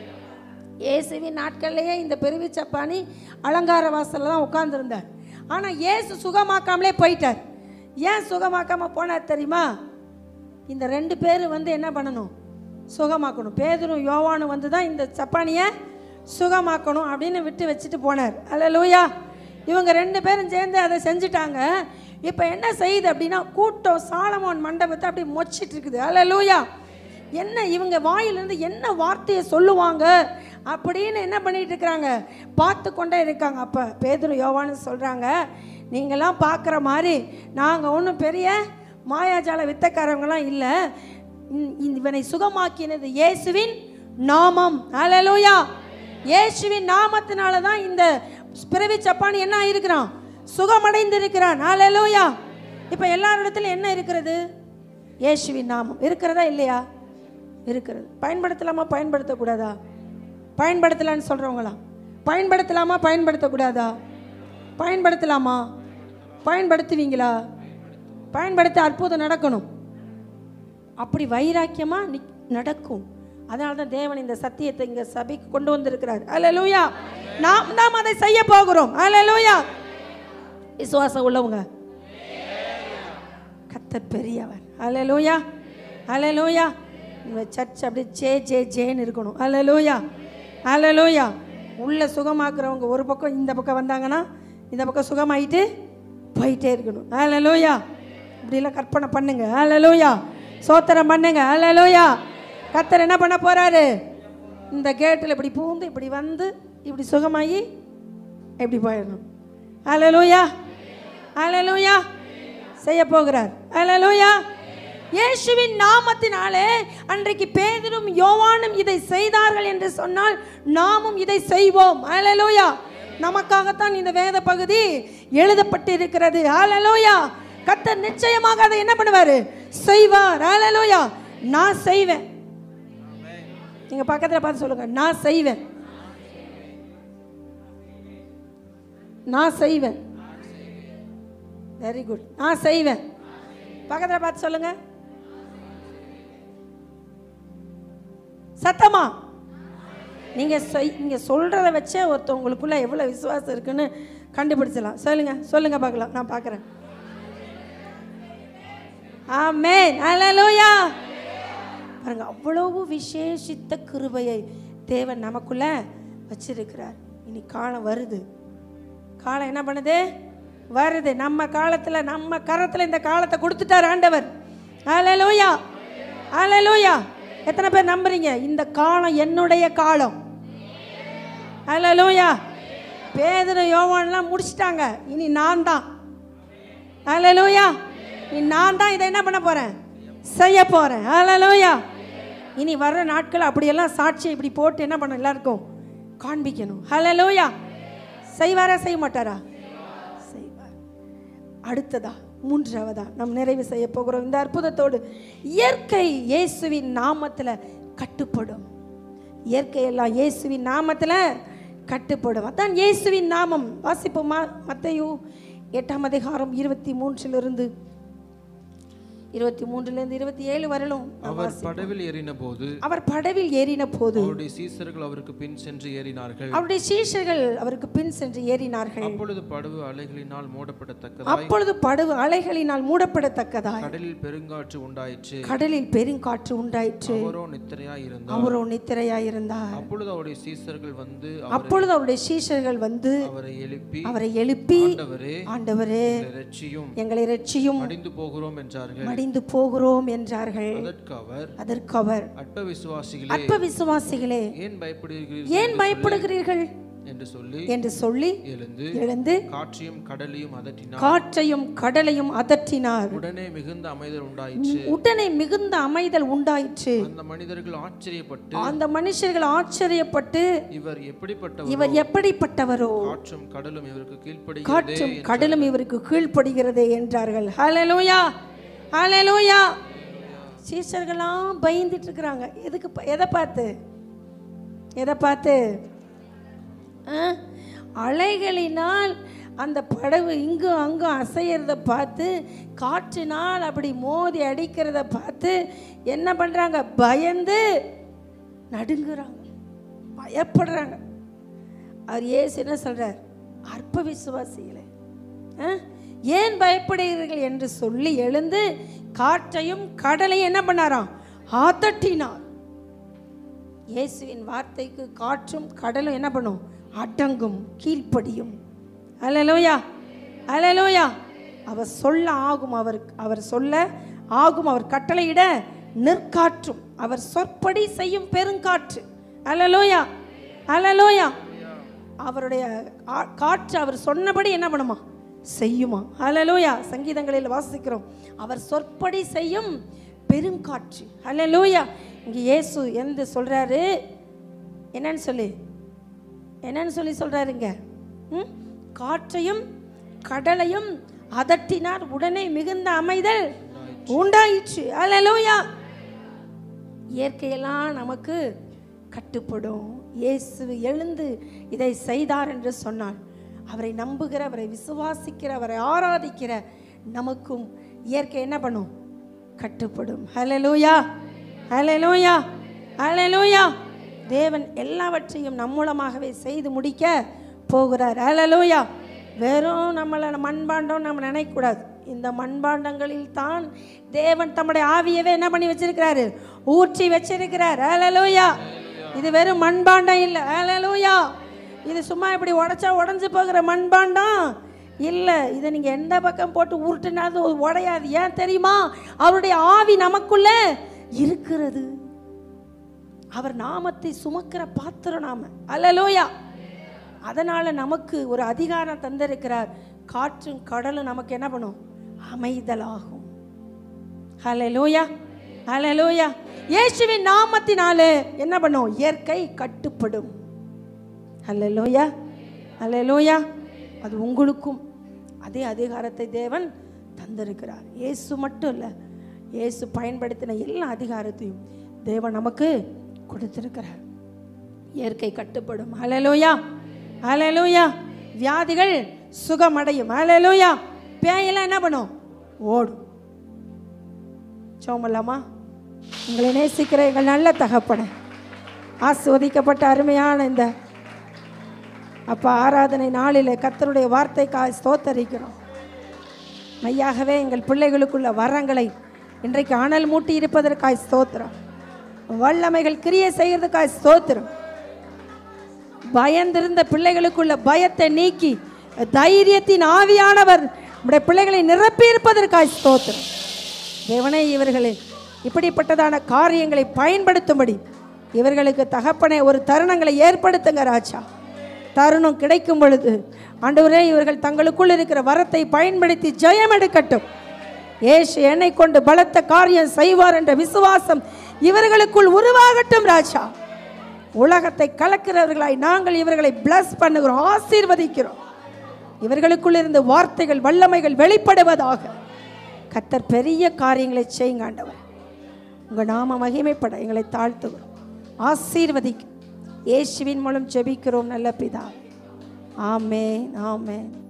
[SPEAKER 1] இயேசுவின் நாட்கள்லேயே இந்த பெருவி சப்பானி அலங்கார வாசலில் தான் உட்காந்துருந்தார் ஆனால் இயேசு சுகமாக்காமலே போயிட்டார் ஏன் சுகமாக்காம போனார் தெரியுமா இந்த ரெண்டு பேர் வந்து என்ன பண்ணணும் சுகமாக்கணும் பேதரும் யோவானும் வந்து தான் இந்த சப்பானியை சுகமாக்கணும் அப்படின்னு விட்டு வச்சுட்டு போனார் அல்ல லூயா இவங்க ரெண்டு பேரும் சேர்ந்து அதை செஞ்சுட்டாங்க இப்போ என்ன செய்யுது அப்படின்னா கூட்டம் சாலமோன் மண்டபத்தை அப்படி மொச்சிட்டு இருக்குது அல்ல லூயா என்ன இவங்க வாயிலிருந்து என்ன வார்த்தையை சொல்லுவாங்க அப்படின்னு என்ன பண்ணிட்டு இருக்கிறாங்க பார்த்து கொண்டே இருக்காங்க அப்போ பேதுரு யோவான்னு சொல்கிறாங்க நீங்களாம் பார்க்குற மாதிரி நாங்கள் ஒன்றும் பெரிய மாயாஜால வித்தக்காரவங்களாம் இல்லை இவனை சுகமாக்கினது இயேசுவின் நாமம் ஹalleluya இயேசுவின் நாமத்தினால தான் இந்த பிறவி சப்பானி என்ன ஆயிருக்கிறான் சுகமடைந்திருக்கிறான் ஹalleluya இப்போ எல்லாரிடத்துலையும் என்ன இருக்கிறது இயேசுவின் நாமம் இருக்கிறதா இல்லையா இருக்கிறது பயன்படுத்தலாமா பயன்படுத்தக்கூடாதா பயன்படுத்தலான்னு சொல்கிறவங்களா பயன்படுத்தலாமா பயன்படுத்தக்கூடாதா பயன்படுத்தலாமா பயன்படுத்துவீங்களா பயன்படுத்த அற்புதம் நடக்கணும் அப்படி வைராக்கியமாக நி நடக்கும் அதனால தான் தேவன் இந்த சத்தியத்தை இங்கே சபைக்கு கொண்டு வந்திருக்கிறார் அல்லேலூயா நாம் நாம் அதை செய்ய போகிறோம் அல்லேலூயா விசுவாசம் உள்ளவங்க கத்தர் பெரியவர் அல்லேலூயா அல்லேலூயா இந்த சர்ச் அப்படியே ஜே ஜே ஜேன்னு இருக்கணும் அல்லேலூயா அல்லேலூயா உள்ள சுகமாக்குறவங்க ஒரு பக்கம் இந்த பக்கம் வந்தாங்கன்னா இந்த பக்கம் சுகமாயிட்டு போயிட்டே இருக்கணும் அல்லேலூயா இப்படிலாம் கற்பனை பண்ணுங்க அல்லேலூயா சோத்திரம் பண்ணுங்க அல்லேலூயா கத்தர் என்ன பண்ண போறாரு இந்த கேட்டில் இப்படி பூந்து இப்படி வந்து இப்படி சுகமாகி எப்படி போயிடணும் அல்லேலூயா அல்லேலூயா செய்ய போகிறார் அல்லேலூயா இயேசுவின் நாமத்தினாலே அன்றைக்கு பேதரும் யோவானும் இதை செய்தார்கள் என்று சொன்னால் நாமும் இதை செய்வோம் அல்லேலூயா நமக்காகத்தான் இந்த வேத பகுதி எழுதப்பட்டு இருக்கிறது அல்லேலூயா கர்த்தர் நிச்சயமாக அதை என்ன பண்ணுவார் செய்வார் அல்லேலூயா நான் செய்வேன் நீங்க பக்கத்துல பார்த்து சொல்லுங்க நான் செய்வேன் நான் செய்வேன் வெரி குட் நான் செய்வேன் பக்கத்துல பார்த்து சொல்லுங்க சத்தமா நீங்க செய் நீங்க சொல்றத வச்சே ஒருத்தவங்களுக்குள்ள எவ்வளவு விசுவாசம் இருக்குன்னு கண்டுபிடிச்சலாம் சொல்லுங்க சொல்லுங்க பார்க்கலாம் நான் பார்க்குறேன் ஆமென் ஹalleluya பாருங்க அவ்வளவு விசேஷித்த கிருபையை தேவன் நமக்குள்ள வச்சிருக்கிறார் இனி காலம் வருது காலம் என்ன பண்ணுது வருது நம்ம காலத்துல நம்ம கரத்துல இந்த காலத்தை கொடுத்துட்டார் ஆண்டவர் ஹalleluya ஹalleluya எத்தனை பேர் நம்புறீங்க இந்த காலம் என்னுடைய காலம் ஹalleluya பேதுரு யோவான்லாம் முடிச்சிட்டாங்க இனி நான் தான் ஹalleluya இனி நான் தான் இதை என்ன பண்ண போறேன் செய்ய போறேன் ஹalleluya இனி வர்ற நாட்கள் அப்படியெல்லாம் சாட்சி இப்படி போட்டு என்ன பண்ண எல்லாருக்கும் காண்பிக்கணும் ஹalleluya செய்வாரா செய்ய மாட்டாரா செய்வார் அடுத்ததா மூன்றாவதா நாம் நிறைவு செய்ய போகிறோம் இந்த அற்புதத்தோடு இயற்கை இயேசுவின் நாமத்தில் கட்டுப்படும் இயற்கையெல்லாம் இயேசுவின் நாமத்தில் கட்டுப்படும் அதான் இயேசுவின் நாமம் வாசிப்போமா மத்தையு எட்டாம் அதிகாரம் இருபத்தி மூன்றிலிருந்து இருபத்தி மூன்றுலேருந்து இருபத்தி ஏழு வரலும்
[SPEAKER 2] அவர் படவில் ஏறின போது
[SPEAKER 1] அவர் படவில் ஏறின போது
[SPEAKER 2] அவருடைய சீசர்கள் அவருக்கு பின் சென்று ஏறினார்கள்
[SPEAKER 1] அவருடைய சீஷர்கள் அவருக்கு பின் சென்று ஏறினார்கள்
[SPEAKER 2] அப்பொழுது படவு அலைகளினால் மூடப்படத்தக்கதாய்
[SPEAKER 1] அப்பொழுது படகு அலைகளினால் மூடப்படத்தக்கதாய்
[SPEAKER 2] கடலில் பெருங்காற்று உண்டாயிற்று
[SPEAKER 1] கடலில் பெருங்காற்று உண்டாயிற்று
[SPEAKER 2] அவரோ நித்திரையாய் இருந்தார்
[SPEAKER 1] அவரோ நித்திரையாயிருந்தார்
[SPEAKER 2] அப்பொழுது அவருடைய சீசர்கள் வந்து
[SPEAKER 1] அப்பொழுது அவருடைய சீஷர்கள் வந்து
[SPEAKER 2] அவரை எழுப்பி
[SPEAKER 1] அவரை எழுப்பி
[SPEAKER 2] ஆண்டவரே
[SPEAKER 1] ஆண்டவரே
[SPEAKER 2] எங்களை ரட்சியும்
[SPEAKER 1] எங்களை ரட்சியும்
[SPEAKER 2] அடிந்து போகிறோம் என்றார்கள்
[SPEAKER 1] மடிந்து போகிறோம் என்றார்கள்
[SPEAKER 2] அதற்கு அவர்
[SPEAKER 1] அதற்கு அவர்
[SPEAKER 2] அற்ப விசுவாசிகளே
[SPEAKER 1] அற்ப விசுவாசிகளே
[SPEAKER 2] ஏன் பயப்படுகிறீர்கள்
[SPEAKER 1] ஏன் பயப்படுகிறீர்கள்
[SPEAKER 2] என்று சொல்லி
[SPEAKER 1] என்று சொல்லி
[SPEAKER 2] எழுந்து
[SPEAKER 1] எழுந்து
[SPEAKER 2] காற்றையும் கடலையும் அதட்டினார்
[SPEAKER 1] காற்றையும் கடலையும் அதட்டினார்
[SPEAKER 2] உடனே மிகுந்த அமைதல் உண்டாயிற்று
[SPEAKER 1] உடனே மிகுந்த அமைதல் உண்டாயிற்று
[SPEAKER 2] அந்த மனிதர்கள் ஆச்சரியப்பட்டு
[SPEAKER 1] அந்த மனுஷர்கள் ஆச்சரியப்பட்டு
[SPEAKER 2] இவர் எப்படிப்பட்டவர்
[SPEAKER 1] இவர் எப்படிப்பட்டவரோ
[SPEAKER 2] காற்றும் கடலும் இவருக்கு கீழ்ப்படுகிறதே
[SPEAKER 1] காற்றும் கடலும் இவருக்கு கீழ்ப்படுகிறதே என்றார்கள் ஹalleluya ஹalleluya சீஷர்கள்லாம் பயந்துட்டு இருக்கிறாங்க எதுக்கு ப- எதை பார்த்து எதை பார்த்து ஆ? அலைகளினால் அந்த படகு இங்கும் அங்கும் அசையறத பார்த்து காற்றினால் அப்படி மோதி அடிக்கிறத பார்த்து என்ன பண்ணுறாங்க பயந்து நடுங்குறாங்க பயப்படுறாங்க அவர் ஏசு என்ன சொல்றார் அற்ப விசுவாசிகளே ஆ? ஏன் பயப்படுகிறீர்கள் என்று சொல்லி எழுந்து காற்றையும் கடலையும் என்ன பண்ணாராம் ஆதட்டினார் இயேசுவின் வார்த்தைக்கு காற்றும் கடலும் என்ன பண்ணும் அடங்கும் கீழ்ப்படியும் அலலோயா அலலோயா அவர் சொல்ல ஆகும் அவர் அவர் சொல்ல ஆகும் அவர் கட்டளையிட நிற்காற்றும் அவர் சொற்படி செய்யும் பெருங்காற்று அலலோயா அலலோயா அவருடைய ஆ- காற்று அவர் சொன்னபடி என்ன பண்ணுமா செய்யுமா ஹalleluya சங்கீதங்களில் வாசிக்கிறோம் அவர் சொற்படி செய்யும் பெருங்காற்று ஹalleluya இங்கே இயேசு எந்த சொல்றாரு என்னன்னு சொல்லி என்னன்னு சொல்லி சொல்றாருங்க ம்? காற்றையும் கடலையும் அதட்டினார் உடனே மிகுந்த அமைதல் உண்டாயிற்று ஹalleluya இயற்கையெல்லாம் நமக்கு கட்டுப்படும் இயேசு எழுந்து இதை செய்தார் என்று சொன்னார் அவரை நம்புகிற அவரை விசுவாசிக்கிற அவரை ஆராதிக்கிற நமக்கும் இயற்கை என்ன பண்ணும் கட்டுப்படும் ஹalleluya ஹalleluya ஹalleluya தேவன் எல்லாவற்றையும் நம் மூலமாகவே செய்து முடிக்க போகிறார் ஹalleluya வெறும் நம்மளை மண்பாண்டம் நம்ம நினைக்கக்கூடாது இந்த மண்பாண்டங்களில் தான் தேவன் தம்முடைய ஆவியவே என்ன பண்ணி வச்சிருக்கிறாரு ஊற்றி வச்சிருக்கிறார் ஹalleluya இது வெறும் மண்பாண்டம் இல்லை ஹalleluya இது சும்மா இப்படி உடைச்சா உடஞ்சி போகிற மண்பாண்டம் இல்லை இதை நீங்கள் எந்த பக்கம் போட்டு உருட்டுனாலும் அது உடையாது ஏன் தெரியுமா அவருடைய ஆவி நமக்குள்ள இருக்கிறது அவர் நாமத்தை சுமக்கிற பாத்திரம் நாம அல்லலோயா அதனால நமக்கு ஒரு அதிகாரம் தந்திருக்கிறார் காற்றும் கடலும் நமக்கு என்ன பண்ணும் அமைதலாகும் ஹalleluya ஹalleluya இயேசுவின் நாமத்தினாலே என்ன பண்ணும் இயற்கை கட்டுப்படும் ஹalleluya ஹalleluya அது உங்களுக்கும் அதே அதிகாரத்தை தேவன் தந்திருக்கிறார் இயேசு மட்டும் இல்லை இயேசு பயன்படுத்தின எல்லா அதிகாரத்தையும் தேவன் நமக்கு கொடுத்திருக்கிறார் இயற்கை கட்டுப்படும் ஹalleluya ஹalleluya வியாதிகள் சுகமடையும் ஹalleluya பேயெல்லாம் என்ன பண்ணும் ஓடும் சோமலாமா உங்களை நேசிக்கிற எங்கள் நல்ல தகப்பனை ஆஸ்வதிக்கப்பட்ட அருமையான இந்த அப்பா ஆராதனை நாளில் கர்த்தருடைய வார்த்தைக்காய் ஸ்தோத்தரிக்கிறோம் மையாகவே எங்கள் பிள்ளைகளுக்குள்ள வரங்களை இன்றைக்கு அனல் மூட்டி இருப்பதற்காய் ஸ்தோத்திரம் வல்லமைகள் கிரியை செய்கிறதுக்காய் ஸ்தோத்திரம் பயந்திருந்த பிள்ளைகளுக்குள்ள பயத்தை நீக்கி தைரியத்தின் ஆவியானவர் நம்முடைய பிள்ளைகளை நிரப்பி இருப்பதற்காய் ஸ்தோத்திரம் தேவனே இவர்களே இப்படிப்பட்டதான காரியங்களை பயன்படுத்தும்படி இவர்களுக்கு தகப்பனே ஒரு தருணங்களை ஏற்படுத்துங்க ராஜா தருணம் கிடைக்கும் பொழுது ஆண்டவரே இவர்கள் தங்களுக்குள் இருக்கிற வரத்தை பயன்படுத்தி ஜெயம் எடுக்கட்டும் ஏசு என்னை கொண்டு பலத்த காரியம் செய்வார் என்ற விசுவாசம் இவர்களுக்குள் உருவாகட்டும் ராஜா உலகத்தை கலக்கிறவர்களாய் நாங்கள் இவர்களை பிளஸ் பண்ணுகிறோம் ஆசீர்வதிக்கிறோம் இவர்களுக்குள் இருந்து வார்த்தைகள் வல்லமைகள் வெளிப்படுவதாக கத்தர் பெரிய காரியங்களை செய்யுங்க ஆண்டவர் உங்கள் நாம மகிமைப்பட எங்களை தாழ்த்துகிறோம் ஆசீர்வதிக்கும் இயேசுவின் மூலம் ஜெபிக்கிறோம் நல்ல பிதா ஆமென் ஆமென்